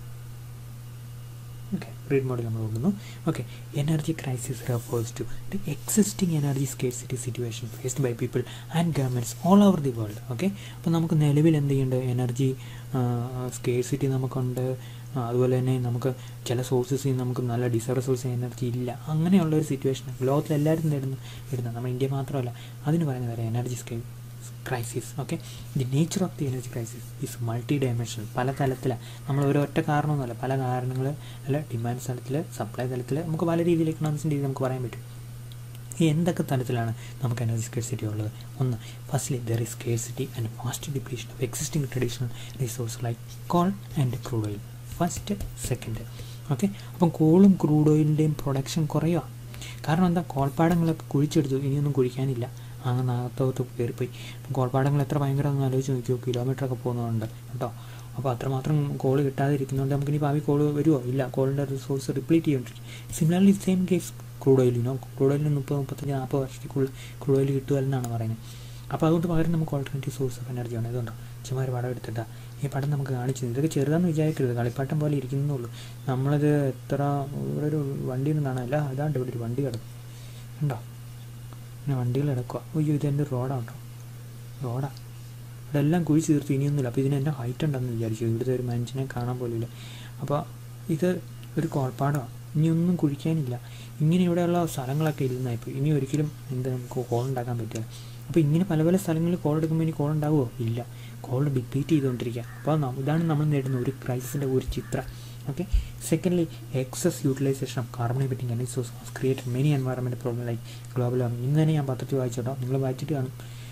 ഓക്കെ റീഡ് മോഡിൽ നമ്മൾ കൊണ്ടുവന്നു okay energy crisis refers to the existing energy scarcity situation faced by people and governments all over the world okay അപ്പോൾ നമുക്ക് നിലവിൽ എന്ത് ചെയ്യുന്നുണ്ട് എനർജി സ്കേഴ്സിറ്റി നമുക്കുണ്ട് അതുപോലെ തന്നെ നമുക്ക് ചില സോഴ്സസിൽ നമുക്ക് നല്ല ഡിസർവ് സോഴ്സ് എനർജി ഇല്ല അങ്ങനെയുള്ള ഒരു സിറ്റുവേഷൻ ലോകത്തിൽ എല്ലാവരും നേടുന്ന ഇടുന്നത് നമ്മൾ ഇന്ത്യ മാത്രമല്ല അതിന് പറയുന്നത് വരെ എനർജി സ്കേ crisis okay the nature of the energy crisis is multidimensional പല തലത്തിലാണ് നമ്മൾ ഒരൊറ്റ കാരണമൊന്നുമല്ല പല കാരണങ്ങൾ അല്ല ഡിമാൻഡ് തലത്തിൽ സപ്ലൈ തലത്തിൽ നമുക്ക് പല രീതിയിൽ എക്കണോമിക്സിൻ്റെ രീതി നമുക്ക് പറയാൻ പറ്റും ഈ എന്തൊക്കെ തലത്തിലാണ് നമുക്ക് എനർജി സ്കേഴ്സിറ്റി ഉള്ളത് ഒന്ന് firstly there is scarcity and fast depletion of existing traditional resource like coal and crude oil first second okay അപ്പം കോളും ക്രൂഡ് ഓയിലിൻ്റെയും പ്രൊഡക്ഷൻ കുറയുക കാരണം എന്താ കോൾപ്പാടങ്ങളൊക്കെ കുഴിച്ചെടുത്തു ഇനിയൊന്നും കുഴിക്കാനില്ല അങ്ങനെ അകത്തോട്ട് കയറിപ്പോയി കോൾപ്പാടങ്ങൾ എത്ര ഭയങ്കരമെന്ന് ആലോചിച്ച് നോക്കിയോ കിലോമീറ്ററൊക്കെ പോകുന്നുണ്ട് കേട്ടോ അപ്പോൾ അത്രമാത്രം കോൾ കിട്ടാതിരിക്കുന്നതുകൊണ്ട് നമുക്കിനി ഭാവി കോൾ വരുമോ ഇല്ല കോളിൻ്റെ റിസോഴ്സ് റിപ്ലീറ്റ് ചെയ്തുകൊണ്ടിരിക്കും സിമിലർലി സെയിം കേസ് ക്രൂഡ് ഓയിലിനോ ക്രൂഡ് ഓയിലിന് മുപ്പത് മുപ്പത്തഞ്ച് നാൽപ്പത് വർഷത്തേക്കുള്ളിൽ ക്രൂഡ് ഓയിൽ കിട്ടുമല്ലെന്നാണ് പറയുന്നത് അപ്പോൾ അതുകൊണ്ട് പകരം നമുക്ക് ഓൾട്ടർനേറ്റീവ് സോഴ്സ് ഓഫ് എനർജി ആണ് ഇതുണ്ടോ ചുമ്മാ ഒരു പടം എടുത്തിട്ടാ ഈ പടം നമുക്ക് കാണിച്ചു ഇതൊക്കെ ചെറുതാന്ന് വിചാരിക്കരുത് കളിപ്പാട്ടം പോലെ ഇരിക്കുന്നുള്ളൂ നമ്മളത് എത്ര ഇവിടെ ഒരു വണ്ടിയൊന്നും കാണാനില്ല അതാണ്ട് ഇവിടെ ഒരു വണ്ടി കിടക്കും ഉണ്ടോ പിന്നെ വണ്ടികൾ കിടക്കുക അയ്യോ ഇതെൻ്റെ റോഡാണ് കേട്ടോ റോഡാ ഇവിടെ എല്ലാം കുഴിച്ച് തീർത്ത് ഇനിയൊന്നുമില്ല അപ്പോൾ ഇതിന് എൻ്റെ ഹൈറ്റ് ഉണ്ടെന്ന് വിചാരിച്ചു ഇവിടുത്തെ ഒരു മനുഷ്യനെ കാണാൻ പോലില്ല അപ്പോൾ ഇത് ഒരു കോൾപ്പാടമാണ് ഇനിയൊന്നും കുഴിക്കാനില്ല ഇങ്ങനെ ഇവിടെയുള്ള സ്ഥലങ്ങളൊക്കെ ഇരുന്നായിപ്പോൾ ഇനി ഒരിക്കലും എന്ത് നമുക്ക് കോൾ ഉണ്ടാക്കാൻ പറ്റില്ല അപ്പോൾ ഇങ്ങനെ പല പല സ്ഥലങ്ങളിൽ കോൾ എടുക്കുമ്പോൾ ഇനി കോൾ ഉണ്ടാവുമോ ഇല്ല കോൾ ഡിപ്ലീറ്റ് ചെയ്തുകൊണ്ടിരിക്കുക അപ്പോൾ ഇതാണ് നമ്മൾ നേടുന്ന ഒരു ക്രൈസിസിൻ്റെ ഒരു ചിത്രം okay secondly excess utilization of carbon emitting energy source create many environment problem like global warming ഇന്ന് തന്നെ ഞാൻ പത്രത്തിൽ വായിച്ചോട്ടോ നിങ്ങൾ വായിച്ചിട്ട് കാണും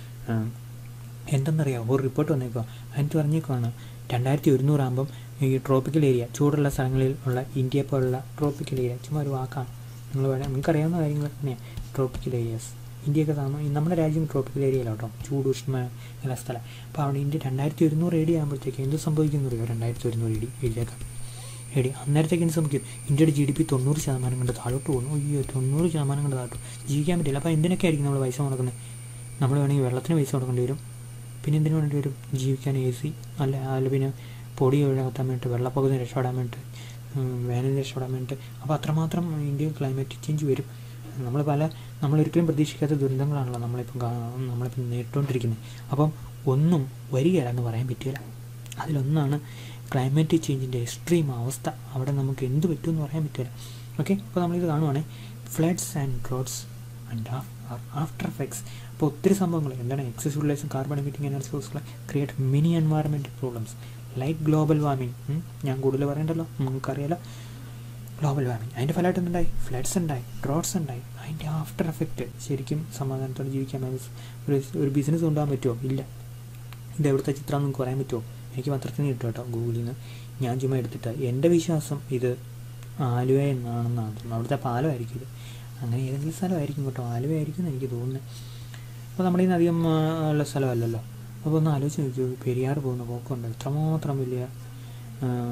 എന്തെന്നറിയാമോ ഒരു റിപ്പോർട്ട് വന്നേക്കുക അതിനകത്ത് പറഞ്ഞേക്കുവാണ് രണ്ടായിരത്തി ഒരുന്നൂറാകുമ്പം ഈ ട്രോപ്പിക്കൽ ഏരിയ ചൂടുള്ള സ്ഥലങ്ങളിൽ ഉള്ള ഇന്ത്യയെ പോലുള്ള ട്രോപ്പിക്കൽ ഏരിയ ചുമ്മാ ഒരു വാക്കാണ് നിങ്ങൾ വേണം നിങ്ങൾക്കറിയാവുന്ന കാര്യങ്ങൾ തന്നെയാണ് ട്രോപ്പിക്കൽ ഏരിയാസ് ഇന്ത്യയൊക്കെ താമസം നമ്മുടെ രാജ്യം ട്രോപ്പിക്കൽ ഏരിയയിലാട്ടോ ചൂട് ഉഷ്മ ഉള്ള സ്ഥലം അപ്പോൾ അവിടെ ഇന്ത്യ രണ്ടായിരത്തി ഒരുന്നൂറ് ഏരിയ ആകുമ്പോഴത്തേക്ക് എന്ത് സംഭവിക്കുന്നു അറിയോ രണ്ടായിരത്തി ഒരുന്നൂറ് ഏരി ഏരിയയൊക്കെ എടി അന്നേരത്തേക്ക് എന്ത് സംഭവിക്കും ഇന്ത്യയുടെ ജി ഡി പി തൊണ്ണൂറ് ശതമാനം കൊണ്ട് താഴോട്ട് പോകുന്നു അയ്യോ തൊണ്ണൂറ് ശതമാനം കൊണ്ട് താഴോട്ട് ജീവിക്കാൻ പറ്റില്ല അപ്പോൾ എന്തിനൊക്കെ ആയിരിക്കും നമ്മൾ പൈസ കൊടുക്കുന്നത് നമ്മൾ വേണമെങ്കിൽ വെള്ളത്തിന് പൈസ കൊടുക്കേണ്ടി വരും പിന്നെ എന്തിനു വേണ്ടി വരും ജീവിക്കാൻ എ സി അല്ല അല്ല പിന്നെ പൊടി ഒഴിവാക്കാൻ വേണ്ടിയിട്ട് വെള്ളപ്പൊക്കത്തിന് രക്ഷപ്പെടാൻ വേണ്ടിയിട്ട് വേനലിന് രക്ഷപ്പെടാൻ വേണ്ടിയിട്ട് അപ്പോൾ അത്രമാത്രം ഇന്ത്യയിൽ ക്ലൈമറ്റ് ചേഞ്ച് വരും നമ്മൾ പല നമ്മളൊരിക്കലും പ്രതീക്ഷിക്കാത്ത ദുരന്തങ്ങളാണല്ലോ നമ്മളിപ്പം നമ്മളിപ്പം നേരിട്ടുകൊണ്ടിരിക്കുന്നത് അപ്പം ഒന്നും വരികയില്ല എന്ന് പറയാൻ പറ്റില്ല അതിലൊന്നാണ് ക്ലൈമറ്റ് ചേഞ്ചിൻ്റെ എക്സ്ട്രീം അവസ്ഥ അവിടെ നമുക്ക് എന്ത് പറ്റുമെന്ന് പറയാൻ പറ്റില്ല ഓക്കെ അപ്പോൾ നമ്മളിത് കാണുവാണെങ്കിൽ floods and droughts and after effects അപ്പോൾ ഒത്തിരി സംഭവങ്ങൾ എന്താണ് എക്സസ് യൂട്ടിലൈസും കാർബൺ എമിറ്റിംഗ് എനർജി സോഴ്സുകൾ create many environmental problems like global warming ഞാൻ കൂടുതൽ പറയണ്ടല്ലോ നിങ്ങൾക്കറിയാലോ ഗ്ലോബൽ വാർമിംഗ് അതിൻ്റെ ഫലമായിട്ട് എന്തുണ്ടായി ഫ്ലഡ്സ് ഉണ്ടായി ഡ്രോട്ട്സ് ഉണ്ടായി അതിൻ്റെ ആഫ്റ്റർ എഫക്റ്റ് ശരിക്കും സമാധാനത്തോടെ ജീവിക്കാൻ ഒരു ഒരു ബിസിനസ് കൊണ്ടുപോകാൻ പറ്റുമോ ഇല്ല ഇത് എവിടുത്തെ ചിത്രം നിങ്ങൾക്ക് പറയാൻ പറ്റുമോ എനിക്ക് പത്രത്തിൽ നിന്ന് കിട്ടും കേട്ടോ ഗൂഗിളിൽ നിന്ന് ഞാൻ ചുമ്മാ എടുത്തിട്ട് എൻ്റെ വിശ്വാസം ഇത് ആലുവ എന്നാണെന്നാണ് തോന്നുന്നത് അവിടുത്തെ പാലമായിരിക്കും ഇത് അങ്ങനെ ഏതെങ്കിലും സ്ഥലമായിരിക്കും കേട്ടോ ആലുവ ആയിരിക്കും എന്ന് എനിക്ക് തോന്നുന്നത് അപ്പോൾ നമ്മുടെ ഇന്ന് അധികം ഉള്ള സ്ഥലമല്ലല്ലോ അപ്പോൾ ഒന്ന് ആലോചിച്ച് നോക്കൂ പെരിയാർ പോകുന്ന പോക്കുണ്ട് ഇത്രമാത്രം വലിയ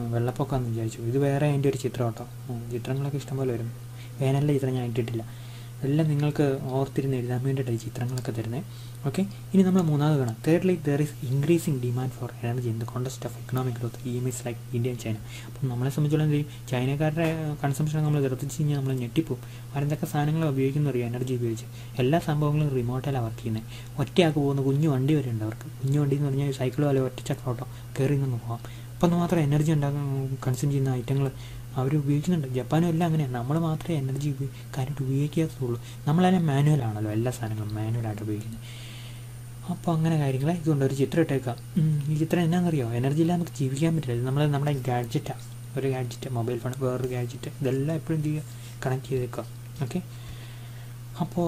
വെള്ളപ്പൊക്കമെന്ന് വിചാരിച്ചു ഇത് വേറെ അതിൻ്റെ ഒരു ചിത്രം കേട്ടോ ചിത്രങ്ങളൊക്കെ ഇഷ്ടംപോലെ വരും വേനലിലെ ചിത്രം ഞാൻ ഇട്ടിട്ടില്ല എല്ലാം നിങ്ങൾക്ക് ഓർത്തിരുന്ന് എഴുതാൻ വേണ്ടിയിട്ടാണ് ഈ ചിത്രങ്ങളൊക്കെ തരുന്നത് ഓക്കെ ഇനി നമ്മൾ മൂന്നാമത് കാണാം thirdly there is increasing demand for energy in the context of economic growth E M Es like India and China അപ്പം നമ്മളെ സംബന്ധിച്ചോളം എന്ത് ചെയ്യും ചൈനക്കാരുടെ കൺസംഷൻ നമ്മൾ നിർത്തിച്ച് കഴിഞ്ഞാൽ നമ്മൾ ഞെട്ടിപ്പോവും അവരെന്തൊക്കെ സാധനങ്ങൾ ഉപയോഗിക്കുന്ന അറിയാം എനർജി ഉപയോഗിച്ച് എല്ലാ സംഭവങ്ങളും റിമോട്ടിലാണ് വർക്ക് ചെയ്യുന്നത് ഒറ്റയാൾക്ക് പോകുന്ന കുഞ്ഞു വണ്ടി വരെ ഉണ്ട് അവർക്ക് കുഞ്ഞു വണ്ടി എന്ന് പറഞ്ഞാൽ സൈക്കിളോ അല്ലെങ്കിൽ ഒറ്റച്ചക്ര ഓട്ടോ കയറി നിന്ന് പോകാം അപ്പം മാത്രം എനർജി ഉണ്ടാക്കാൻ കൺസ്യൂം ചെയ്യുന്ന ഐറ്റങ്ങൾ അവർ ഉപയോഗിക്കുന്നുണ്ട് ജപ്പാനും എല്ലാം അങ്ങനെയാണ് നമ്മൾ മാത്രമേ എനർജി കാര്യമായിട്ട് ഉപയോഗിക്കാത്തുള്ളൂ നമ്മളെല്ലാം മാനുവലാണല്ലോ എല്ലാ സാധനങ്ങളും മാനുവലായിട്ട് ഉപയോഗിക്കുന്നത് അപ്പോൾ അങ്ങനെ കാര്യങ്ങൾ ഇതുകൊണ്ട് ഒരു ചിത്രം ഇട്ടേക്കാം ഈ ചിത്രം എന്നാണെന്നറിയോ എനർജി ഇല്ലാതെ നമുക്ക് ജീവിക്കാൻ പറ്റില്ല ഇത് നമ്മൾ നമ്മുടെ ഗാഡ്ജറ്റാണ് ഒരു ഗാഡ്ജറ്റ് മൊബൈൽ ഫോൺ വേറൊരു ഗാഡ്ജറ്റ് ഇതെല്ലാം എപ്പോഴും ചെയ്യുക കണക്ട് ചെയ്തേക്കാം ഓക്കെ അപ്പോൾ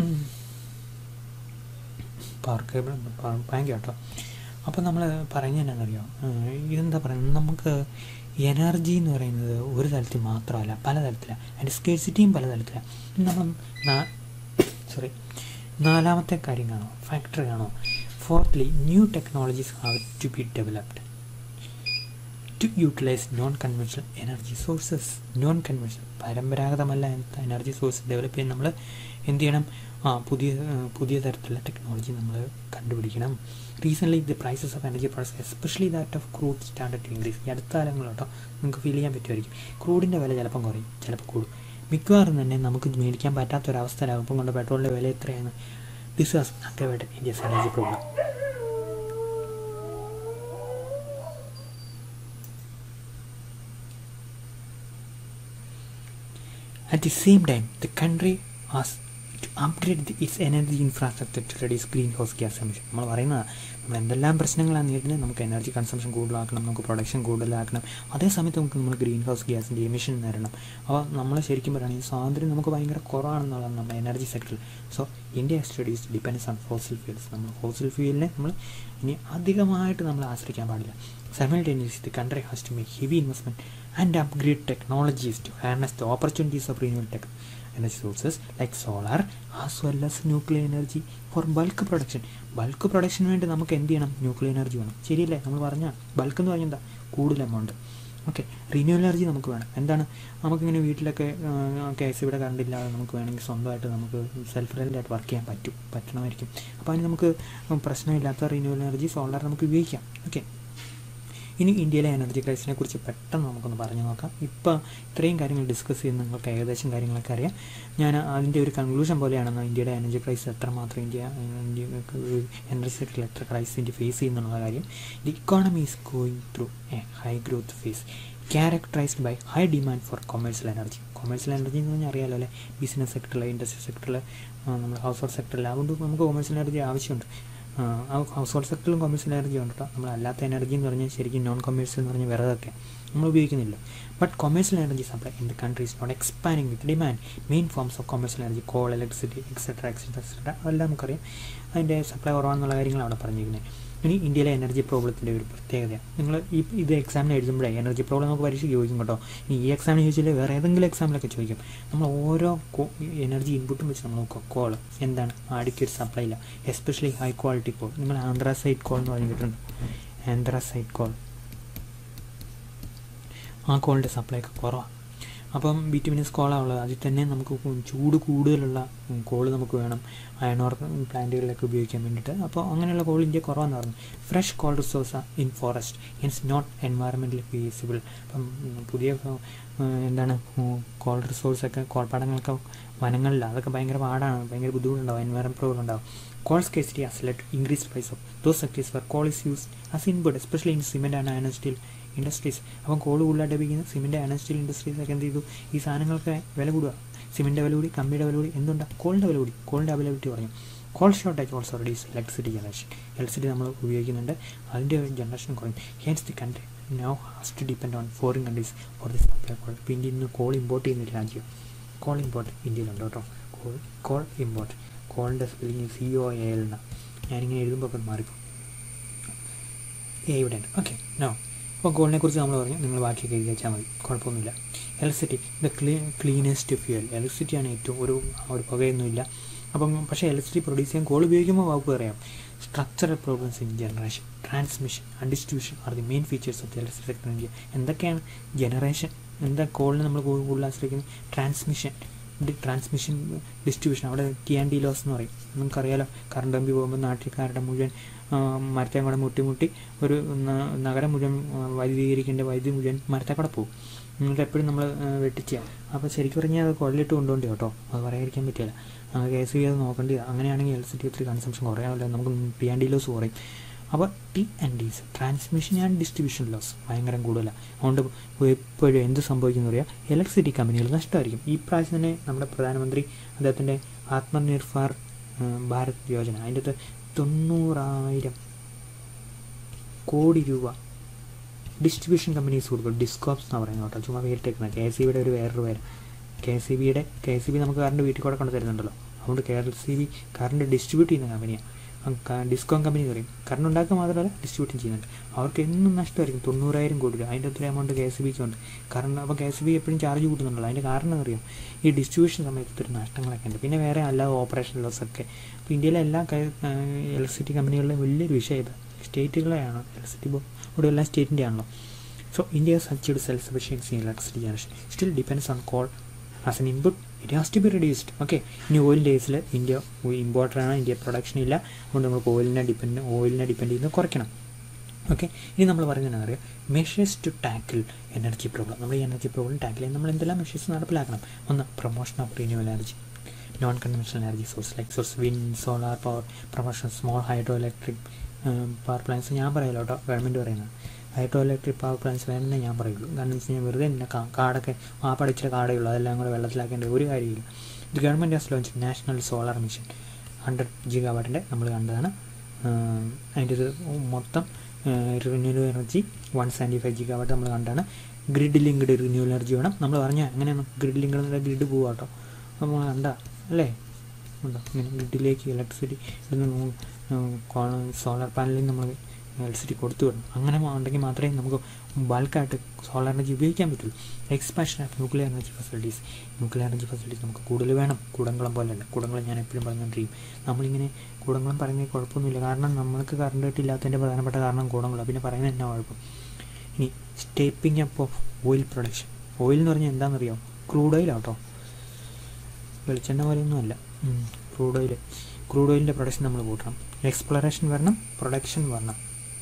പവർ കേബിൾ ബാങ്ക് കേട്ടോ അപ്പോൾ നമ്മൾ പറയുന്നത് എന്നാണെന്നറിയോ ഇതെന്താ പറയുന്നത് നമുക്ക് എനർജി എന്ന് പറയുന്നത് ഒരു തലത്തിൽ മാത്രമല്ല പല തലത്തിലാണ് അതിൻ്റെ സ്കേഴ്സിറ്റിയും പല തലത്തിലാണ് നമ്മൾ സോറി നാലാമത്തെ കാര്യം കാണോ ഫാക്ടറി കാണോ fourthly new technologies have to be developed to utilize non conventional energy sources non conventional പരമ്പരാഗതമല്ല എനർജി സോഴ്സ് ഡെവലപ്പ് ചെയ്യാൻ നമ്മൾ എന്ത് ചെയ്യണം ആ പുതിയ പുതിയ തരത്തിലുള്ള ടെക്നോളജി നമ്മൾ കണ്ടുപിടിക്കണം recently the prices of energy products especially that of crude standard increase ഈ അടുത്ത കാലങ്ങളോട്ടോ നിങ്ങൾക്ക് ഫീൽ ചെയ്യാൻ പറ്റുമായിരിക്കും ക്രൂഡിൻ്റെ വില ചിലപ്പം കുറയും ചിലപ്പോൾ കൂടും മിക്കവാറും തന്നെ നമുക്ക് മേടിക്കാൻ പറ്റാത്തൊരവസ്ഥയിലാകും ഇപ്പം കൊണ്ട് പെട്രോളിൻ്റെ വില എത്രയാണ് this was awkward India's energy problem At the same time, the country was to upgrade its energy infrastructure to reduce greenhouse gas emission. നമ്മൾ പറയുന്നത് നമ്മൾ എന്തെല്ലാം പ്രശ്നങ്ങളാണ് നേരിടുന്നത് നമുക്ക് എനർജി കൺസംഷൻ കൂടുതലാക്കണം നമുക്ക് പ്രൊഡക്ഷൻ കൂടുതലാക്കണം അതേ സമയത്ത് നമുക്ക് നമ്മൾ ഗ്രീൻ ഹൗസ് ഗ്യാസിൻ്റെ എമിഷൻ നേരിടണം അപ്പോൾ നമ്മൾ ശരിക്കും പറയുകയാണെങ്കിൽ സ്വാതന്ത്ര്യം നമുക്ക് ഭയങ്കര കുറവാണെന്നുള്ളതാണ് നമ്മുടെ എനർജി സെക്ടറിൽ so India studies depends on fossil fuels നമ്മൾ ഫോസിൽ ഫ്യൂലിനെ നമ്മൾ ഇനി അധികമായിട്ട് നമ്മൾ ആശ്രയിക്കാൻ പാടില്ല simultaneously the country has to make heavy investment and upgrade technologies to harness the opportunities of renewable tech energy sources like solar as well as nuclear energy for bulk production bulk പ്രൊഡക്ഷന് വേണ്ടി നമുക്ക് എന്ത് ചെയ്യണം nuclear energy വേണം ശരിയല്ലേ നമ്മൾ പറഞ്ഞ bulk എന്ന് പറഞ്ഞാൽ എന്താ കൂടുതൽ എമൗണ്ട് ഓക്കെ റിന്യൂവൽ എനർജി നമുക്ക് വേണം എന്താണ് നമുക്കിങ്ങനെ വീട്ടിലൊക്കെ കെ എസ് ഇവിടെ കറണ്ട് ഇല്ലാതെ നമുക്ക് വേണമെങ്കിൽ സ്വന്തമായിട്ട് നമുക്ക് സെൽഫ് റിലൻ്റായിട്ട് വർക്ക് ചെയ്യാൻ പറ്റും പറ്റണമായിരിക്കും അപ്പോൾ അതിന് നമുക്ക് പ്രശ്നമില്ലാത്ത റിന്യൂവൽ എനർജി സോളാർ നമുക്ക് ഉപയോഗിക്കാം ഓക്കെ ഇനി ഇന്ത്യയിലെ എനർജി ക്രൈസിനെ കുറിച്ച് പെട്ടെന്ന് നമുക്കൊന്ന് പറഞ്ഞു നോക്കാം ഇപ്പോൾ ഇത്രയും കാര്യങ്ങൾ ഡിസ്കസ് ചെയ്യുന്ന നിങ്ങൾക്ക് ഏകദേശം കാര്യങ്ങളൊക്കെ അറിയാം ഞാൻ അതിൻ്റെ ഒരു കൺക്ലൂഷൻ പോലെയാണ് ഇന്ത്യയുടെ എനർജി ക്രൈസിസ് എത്രമാത്രം ഇന്ത്യ ഇന്ത്യ എനർജി സെക്ടറിൽ എത്ര ക്രൈസിസ് ഇന്ത്യ ഫേസ് ചെയ്യുന്നുള്ള കാര്യം the economy is going through a high growth phase characterized by high demand for commercial energy commercial energy എന്ന് പറഞ്ഞാൽ അറിയാലോ അല്ലേ ബിസിനസ് സെക്ടറിൽ ഇൻഡസ്ട്രി സെക്ടറിൽ നമ്മൾ ഹൗസ് ഹോൾഡ് സെക്ടറിൽ അതുകൊണ്ട് നമുക്ക് കൊമേഴ്സ്യൽ എനർജി ആവശ്യമുണ്ട് ഹൗസ് ഹോൾഡ് സെക്ടറിലും കൊമേഴ്സ്യൽ എനർജി ഉണ്ട് കേട്ടോ നമ്മൾ അല്ലാത്ത എനർജി എന്ന് പറഞ്ഞാൽ ശരിക്കും നോൺ കൊമേഴ്സ്യൽ എന്ന് പറഞ്ഞാൽ വിറകൊക്കെ നമ്മൾ ഉപയോഗിക്കുന്നില്ല but commercial energy supply in the country is not expanding with demand main forms of commercial energy coal electricity etcetera etcetera etcetera അതെല്ലാം നമുക്കറിയാം അതിൻ്റെ സപ്ലൈ കുറവാണെന്നുള്ള കാര്യങ്ങൾ അവിടെ പറഞ്ഞിരിക്കുന്നത് ഇനി ഇന്ത്യയിലെ എനർജി പ്രോബ്ലത്തിൻ്റെ ഒരു പ്രത്യേകതയാണ് നിങ്ങൾ ഈ ഇത് എക്സാമിന് എഴുതുമ്പോഴേ എനർജി പ്രോബ്ലം നമുക്ക് പരീക്ഷയ്ക്ക് ചോദിക്കും കേട്ടോ ഇനി ഈ എക്സാമിന് ചോദിച്ചില്ല വേറെ ഏതെങ്കിലും എക്സാമിലൊക്കെ ചോദിക്കും നമ്മൾ ഓരോ എനർജി ഇൻപുട്ടും വെച്ച് നമ്മൾ നോക്കുക കോൾ എന്താണ് ആഡിക്വേറ്റ് സപ്ലൈ ഇല്ല എസ്പെഷ്യലി ഹൈ ക്വാളിറ്റി കോൾ നിങ്ങൾ ആന്ത്രാസൈറ്റ് കോൾ എന്ന് പറഞ്ഞിട്ടുണ്ട് ആന്ത്രാസൈറ്റ് കോൾ ആ കോളിൻ്റെ സപ്ലൈ ഒക്കെ കുറവാണ് അപ്പം ബിറ്റുമിനസ് കോളാണ് ഉള്ളത് അതിൽ തന്നെ നമുക്ക് ചൂട് കൂടുതലുള്ള കോൾ നമുക്ക് വേണം അയണോർ പ്ലാന്റുകളിലൊക്കെ ഉപയോഗിക്കാൻ വേണ്ടിയിട്ട് അപ്പോൾ അങ്ങനെയുള്ള കോൾ ഇന്ത്യ കുറവാന്ന് പറഞ്ഞു fresh coal resource in forest is not environmentally feasible അപ്പം പുതിയ എന്താണ് കോൾ റിസോഴ്സൊക്കെ കോൾപ്പാടങ്ങളൊക്കെ വനങ്ങളിലാണ് അതൊക്കെ ഭയങ്കര പാടാണ് ഭയങ്കര ബുദ്ധിമുട്ടുണ്ടാവും എൻവയറമെൻറ്റ് പ്രോബ്ലം ഉണ്ടാവും coal scarcity has led to increased price of those sectors where coal is used as input especially in cement and iron steel industries അപ്പം കോൾ കൂടുതലായിട്ട് ഉപയോഗിക്കുന്ന സിമെൻറ്റ് അയൺ സ്റ്റീൽ ഇൻഡസ്ട്രീസ് ഒക്കെ എന്ത് ചെയ്തു ഈ സാധനങ്ങൾക്ക് വില കൂടുക സിമെൻറ്റ് വില കൂടി കമ്പിയുടെ വില കൂടി എന്തുണ്ടാ കോളിൻ്റെ വില കൂടി കോളിൻ്റെ അവൈലബിലിറ്റി കുറഞ്ഞു coal shortage also reduce electricity generation electricity നമ്മൾ ഉപയോഗിക്കുന്നുണ്ട് അതിൻ്റെ ജനറേഷൻ കുറഞ്ഞു hence the country now has to depend on foreign countries for the supply coal ഇപ്പോൾ ഇന്ത്യയിൽ നിന്ന് കോൾ ഇമ്പോർട്ട് ചെയ്യുന്ന ഒരു രാജ്യം കോൾ ഇമ്പോർട്ട് ഇന്ത്യയിലുണ്ട് കേട്ടോ കോൾ കോൾ ഇമ്പോർട്ട് കോളിൻ്റെ spelling C O A L എന്ന ഞാനിങ്ങനെ എഴുതുമ്പോൾ ഒക്കെ മാറിപ്പോൾ എ ഇവിടെ ഉണ്ട് ഓക്കെ നോ അപ്പോൾ കോളിനെ കുറിച്ച് നമ്മൾ പറഞ്ഞു നിങ്ങൾ ബാക്കിയൊക്കെ എഴുതി വെച്ചാൽ മതി കുഴപ്പമൊന്നുമില്ല electricity the clean cleanest fuel ഇലക്ട്രിസിറ്റിയാണ് ഏറ്റവും ഒരു ഒരു പുകയൊന്നുമില്ല അപ്പം പക്ഷേ ഇലക്ട്രിസിറ്റി പ്രൊഡ്യൂസ് ചെയ്യാൻ കോൾ ഉപയോഗിക്കുമ്പോൾ വകുപ്പ് പറയാം structural problems in generation transmission and distribution are the main features of the electricity sector India എന്തൊക്കെയാണ് ജനറേഷൻ എന്താ കോളിന് നമ്മൾ കൂടുതൽ ആശ്രയിക്കുന്നത് ട്രാൻസ്മിഷൻ ട്രാൻസ്മിഷൻ ഡിസ്ട്രിബ്യൂഷൻ അവിടെ ടി ആൻഡ് ഡി ലോസ് എന്ന് പറയും നമുക്കറിയാലോ കറണ്ട് കമ്പി പോകുമ്പോൾ നാട്ടുകാരുടെ മുഴുവൻ മരത്തെ കൂടെ മുട്ടി മുട്ടി ഒരു നഗരം മുഴുവൻ വൈദ്യുതീകരിക്കേണ്ട വൈദ്യുതി മുഴുവൻ മരത്തെ കൂടെ പോകും എന്നിട്ട് എപ്പോഴും നമ്മൾ വെട്ടിച്ച അപ്പോൾ ശരിക്കും പറഞ്ഞാൽ അത് കൊള്ളിട്ട് കൊണ്ടുപോകണ്ടേ കേട്ടോ അത് പറയാതിരിക്കാൻ പറ്റില്ല നമുക്ക് കെ എസ് ബി അത് നോക്കേണ്ടി അങ്ങനെയാണെങ്കിൽ ഇലക്ട്രിസിറ്റി ഒത്തിരി കൺസംഷൻ കുറയാമല്ലോ നമുക്ക് ടി ആൻഡ് ഡി ലോസ് കുറയും അപ്പോൾ T and D's transmission and distribution loss ഭയങ്കര കൂടുതലാണ് അതുകൊണ്ട് എപ്പോഴും എന്ത് സംഭവിക്കുന്നു പറയാം ഇലക്ട്രിസിറ്റി കമ്പനികൾ നഷ്ടമായിരിക്കും ഈ പ്രാവശ്യം തന്നെ നമ്മുടെ പ്രധാനമന്ത്രി അദ്ദേഹത്തിൻ്റെ ആത്മനിർഭർ ഭാരത് യോജന അതിൻ്റെ അകത്ത് തൊണ്ണൂറായിരം കോടി രൂപ ഡിസ്ട്രിബ്യൂഷൻ കമ്പനീസ് കൊടുക്കും ഡിസ്കോപ്സ് എന്നാണ് പറയുന്നത് കേട്ടോ ചുമ്മാ പേരിട്ടേക്കുന്നത് കെ എസ് സി ബിയുടെ ഒരു വേറൊരു പേര് കെ സി ബിയുടെ കെ സി ബി നമുക്ക് കറണ്ട് വീട്ടിൽ കൂടെ കൊണ്ട് തരുന്നുണ്ടല്ലോ അതുകൊണ്ട് K L C B current distribute ചെയ്യുന്ന കമ്പനിയാണ് ഡിസ്കോം കമ്പനി പറയും കറണ്ട് ഉണ്ടാക്കുക മാത്രമല്ല ഡിസ്ട്രിബ്യൂട്ടും ചെയ്യുന്നുണ്ട് അവർക്ക് എന്നും നഷ്ടമായിരിക്കും തൊണ്ണൂറായിരം കോടി രൂപ അതിൻ്റെ ഒത്തിരി എമൗണ്ട് കെ എസ് ബിക്ക് ഉണ്ട് കാരണം അപ്പോൾ കെ എസ് ബി എപ്പോഴും ചാർജ് കൂട്ടുന്നുണ്ടല്ലോ അതിൻ്റെ കാരണം അറിയാം ഈ ഡിസ്ട്രിബ്യൂഷൻ സമയത്ത് ഒത്തിരി നഷ്ടങ്ങളൊക്കെ ഉണ്ട് പിന്നെ വേറെ അല്ലാതെ ഓപ്പറേഷൻ ലോസ് ഒക്കെ അപ്പോൾ ഇന്ത്യയിലെ എല്ലാ ഇലക്ട്രിസിറ്റി കമ്പനികളിലും വലിയൊരു വിഷയം ഇത് സ്റ്റേറ്റുകളെയാണ് ഇലക്ട്രിസിറ്റി ബോർഡ് എല്ലാം സ്റ്റേറ്റിൻ്റെ ആണല്ലോ so India has achieved self-sufficiency in electricity generation still depends on coal as an input it has to be reduced ഓക്കെ ഇനി ഓയിൽ ഡേയ്സിൽ ഇന്ത്യ ഇമ്പോർട്ടറാണ് ഇന്ത്യ പ്രൊഡക്ഷൻ ഇല്ല അതുകൊണ്ട് നമ്മൾ ഓയിലിനെ ഡിപ്പെൻഡ് ഓയിലിനെ ഡിപ്പെൻഡ് ചെയ്യുന്നത് കുറയ്ക്കണം ഓക്കെ ഇനി നമ്മൾ പറയുന്നത് അറിയാം measures to tackle energy problem നമ്മൾ ഈ എനർജി പ്രോബ്ലം ടാക്കിൾ ചെയ്യാൻ നമ്മൾ എന്തെല്ലാം മെഷേഴ്സ് നടപ്പിലാക്കണം ഒന്ന് promotion of renewal energy non conventional energy source like source wind solar power promotion small hydro electric power plants ഞാൻ പറയല്ലോ കേട്ടോ ഗവൺമെൻറ് പറയുന്നത് ഹൈഡ്രോ ഇലക്ട്രിക് പവർ പ്ലാന്റ്സ് വേണമെന്നേ ഞാൻ പറയുള്ളൂ കാരണം വെച്ച് കഴിഞ്ഞാൽ വെറുതെ തന്നെ കാടൊക്കെ ആ പഠിച്ച കാടേ ഉള്ളൂ അതെല്ലാം കൂടെ വെള്ളത്തിലാക്കേണ്ട ഒരു കാര്യമില്ല ഇത് government has launch national solar mission hundred ജിഗാ വാട്ടിൻ്റെ നമ്മൾ കണ്ടതാണ് അതിൻ്റെ ഇത് മൊത്തം renewal energy one seventy five gigawatt നമ്മൾ കണ്ടാണ് ഗ്രിഡ് ലിങ്ക്ഡ് റിന്യൂവൽ എനർജി വേണം നമ്മൾ പറഞ്ഞാൽ അങ്ങനെയാണ് ഗ്രിഡ് ലിങ്ക്ഡ് ഗ്രിഡ് പോവാ കേട്ടോ നമ്മൾ കണ്ട അല്ലേ ഉണ്ടോ ഇങ്ങനെ ഗ്രിഡിലേക്ക് ഇലക്ട്രിസിറ്റി സോളാർ പാനലിൽ നമ്മൾ ഇലക്ട്രിസിറ്റി കൊടുത്തു വിടണം അങ്ങനെ ഉണ്ടെങ്കിൽ മാത്രമേ നമുക്ക് ബൾക്കായിട്ട് സോളാർ എനർജി ഉപയോഗിക്കാൻ പറ്റുള്ളൂ expansion of nuclear energy facilities nuclear energy facilities നമുക്ക് കൂടുതൽ വേണം കുടംകുളം പോലെയല്ല കുടംകുളം ഞാൻ എപ്പോഴും പറഞ്ഞുകൊണ്ടിരിക്കും നമ്മളിങ്ങനെ കുടംകുളം പറയുന്നത് കുഴപ്പമൊന്നുമില്ല കാരണം നമ്മൾക്ക് കറണ്ട് കിട്ടില്ലാത്തതിൻ്റെ പ്രധാനപ്പെട്ട കാരണം കുടംകുളം പിന്നെ പറയുന്നത് എന്നാ കുഴപ്പം ഇനി stepping up of oil production oil എന്ന് പറഞ്ഞാൽ എന്താണെന്നറിയാം ക്രൂഡ് ഓയിലാട്ടോ വെളിച്ചെണ്ണ പോലെയൊന്നുമല്ല ക്രൂഡ് ഓയിൽ ക്രൂഡ് ഓയിലിൻ്റെ പ്രൊഡക്ഷൻ നമ്മൾ കൂട്ടണം എക്സ്പ്ലോറേഷൻ വരണം പ്രൊഡക്ഷൻ വരണം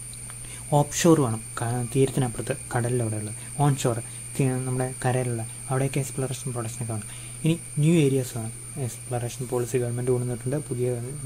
ഓഫ് ഷോർ വേണം തീരത്തിനപ്പുറത്ത് കടലിലവിടെയുള്ളത് ഓൺ ഷോർ നമ്മുടെ കരയിലുള്ള അവിടെയൊക്കെ എക്സ്പ്ലോറേഷൻ പ്രൊഡക്ഷനൊക്കെ വേണം ഇനി ന്യൂ ഏരിയാസ് വേണം എക്സ്പ്ലോറേഷൻ പോളിസി ഗവൺമെൻറ് കൊണ്ടുവന്നിട്ടുണ്ട് പുതിയ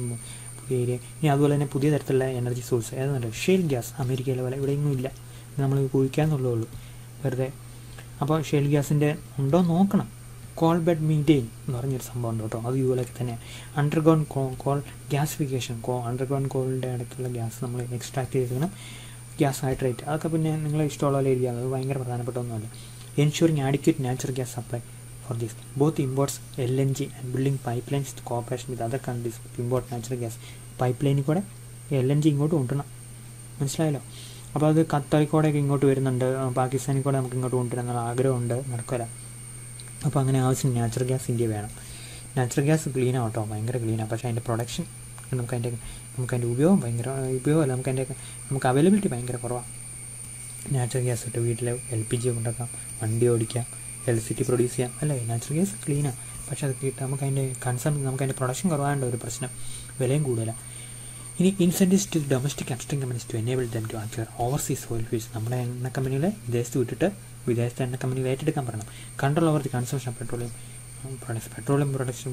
പുതിയ ഏരിയ ഇനി അതുപോലെ തന്നെ പുതിയ തരത്തിലുള്ള എനർജി സോഴ്സ് ഏതെന്നുണ്ട് ഷെയിൽ ഗ്യാസ് അമേരിക്കയിലെ പോലെ ഇവിടെയൊന്നും ഇല്ല നമ്മൾ കുഴിക്കാന്നുള്ളേ ഉള്ളൂ വെറുതെ അപ്പോൾ ഷെയിൽ ഗ്യാസിൻ്റെ ഉണ്ടോ നോക്കണം കോൾ ബെഡ് മീറ്റെയിൻ എന്ന് പറഞ്ഞൊരു സംഭവം ഉണ്ട് കേട്ടോ അത് ഇതുപോലെയൊക്കെ തന്നെ underground co coal gasification co underground കോളിൻ്റെ ഇടയ്ക്കുള്ള ഗ്യാസ് നമ്മൾ എക്സ്ട്രാക്ട് ചെയ്തിരിക്കണം ഗ്യാസ് ഹൈഡ്രേറ്റ് അതൊക്കെ പിന്നെ നിങ്ങൾ ഇഷ്ടമുള്ള പോലെ എഴുതിയാൽ അത് ഭയങ്കര പ്രധാനപ്പെട്ട ഒന്നുമല്ല ensuring adequate natural gas supply for this both imports L N G and building pipe lines cooperation with other countries import natural gas pipe ലൈനിൽ കൂടെ എൽ എൻ ജി ഇങ്ങോട്ട് കൊണ്ടുവരണം മനസ്സിലായല്ലോ അപ്പോൾ അത് ഖത്തറിക്കൂടെയൊക്കെ ഇങ്ങോട്ട് വരുന്നുണ്ട് പാകിസ്ഥാനിൽ കൂടെ നമുക്ക് ഇങ്ങോട്ട് കൊണ്ടുവരാൻ എന്നുള്ള ആഗ്രഹമുണ്ട് നടക്കില്ല അപ്പോൾ അങ്ങനെ ആവശ്യം നാച്ചുറൽ ഗ്യാസ് ഇന്ത്യ വേണം നാച്ചുറൽ ഗ്യാസ് ക്ലീൻ ആവട്ടോ ഭയങ്കര ക്ലീനാണ് പക്ഷേ അതിൻ്റെ പ്രൊഡക്ഷൻ നമുക്ക് അതിൻ്റെ നമുക്ക് അതിൻ്റെ ഉപയോഗം ഭയങ്കര ഉപയോഗമല്ല നമുക്ക് അതിൻ്റെ നമുക്ക് അവൈലബിലിറ്റി ഭയങ്കര കുറവാണ് നാച്ചുറൽ ഗ്യാസ് ഇട്ട് വീട്ടിൽ എൽ പി ജി ഉണ്ടാക്കാം വണ്ടി ഓടിക്കാം ഇലക്ട്രിസിറ്റി പ്രൊഡ്യൂസ് ചെയ്യാം അല്ലേ നാച്ചുറൽ ഗ്യാസ് ക്ലീനാണ് പക്ഷേ അത് കിട്ടാൻ നമുക്ക് അതിൻ്റെ കൺസം നമുക്ക് അതിൻ്റെ പ്രൊഡക്ഷൻ കുറവായതുകൊണ്ട് ഒരു പ്രശ്നം വിലയും കൂടുതലാണ് ഇനി incentives to domestic upstream companies to enable them to acquire overseas oil fields നമ്മുടെ എണ്ണ കമ്പനികളെ വിദേശത്ത് വിട്ടിട്ട് വിദേശത്തെ എണ്ണ കമ്പനികൾ ഏറ്റെടുക്കാൻ പറയണം control over the consumption of petroleum products petroleum production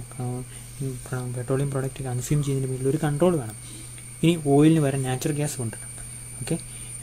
petroleum product consume ചെയ്യുന്നതിന് മുന്നിൽ ഒരു കൺട്രോൾ വേണം ഇനി ഓയിലിന് വരെ നാച്ചുറൽ ഗ്യാസ് കൊണ്ടുവരണം okay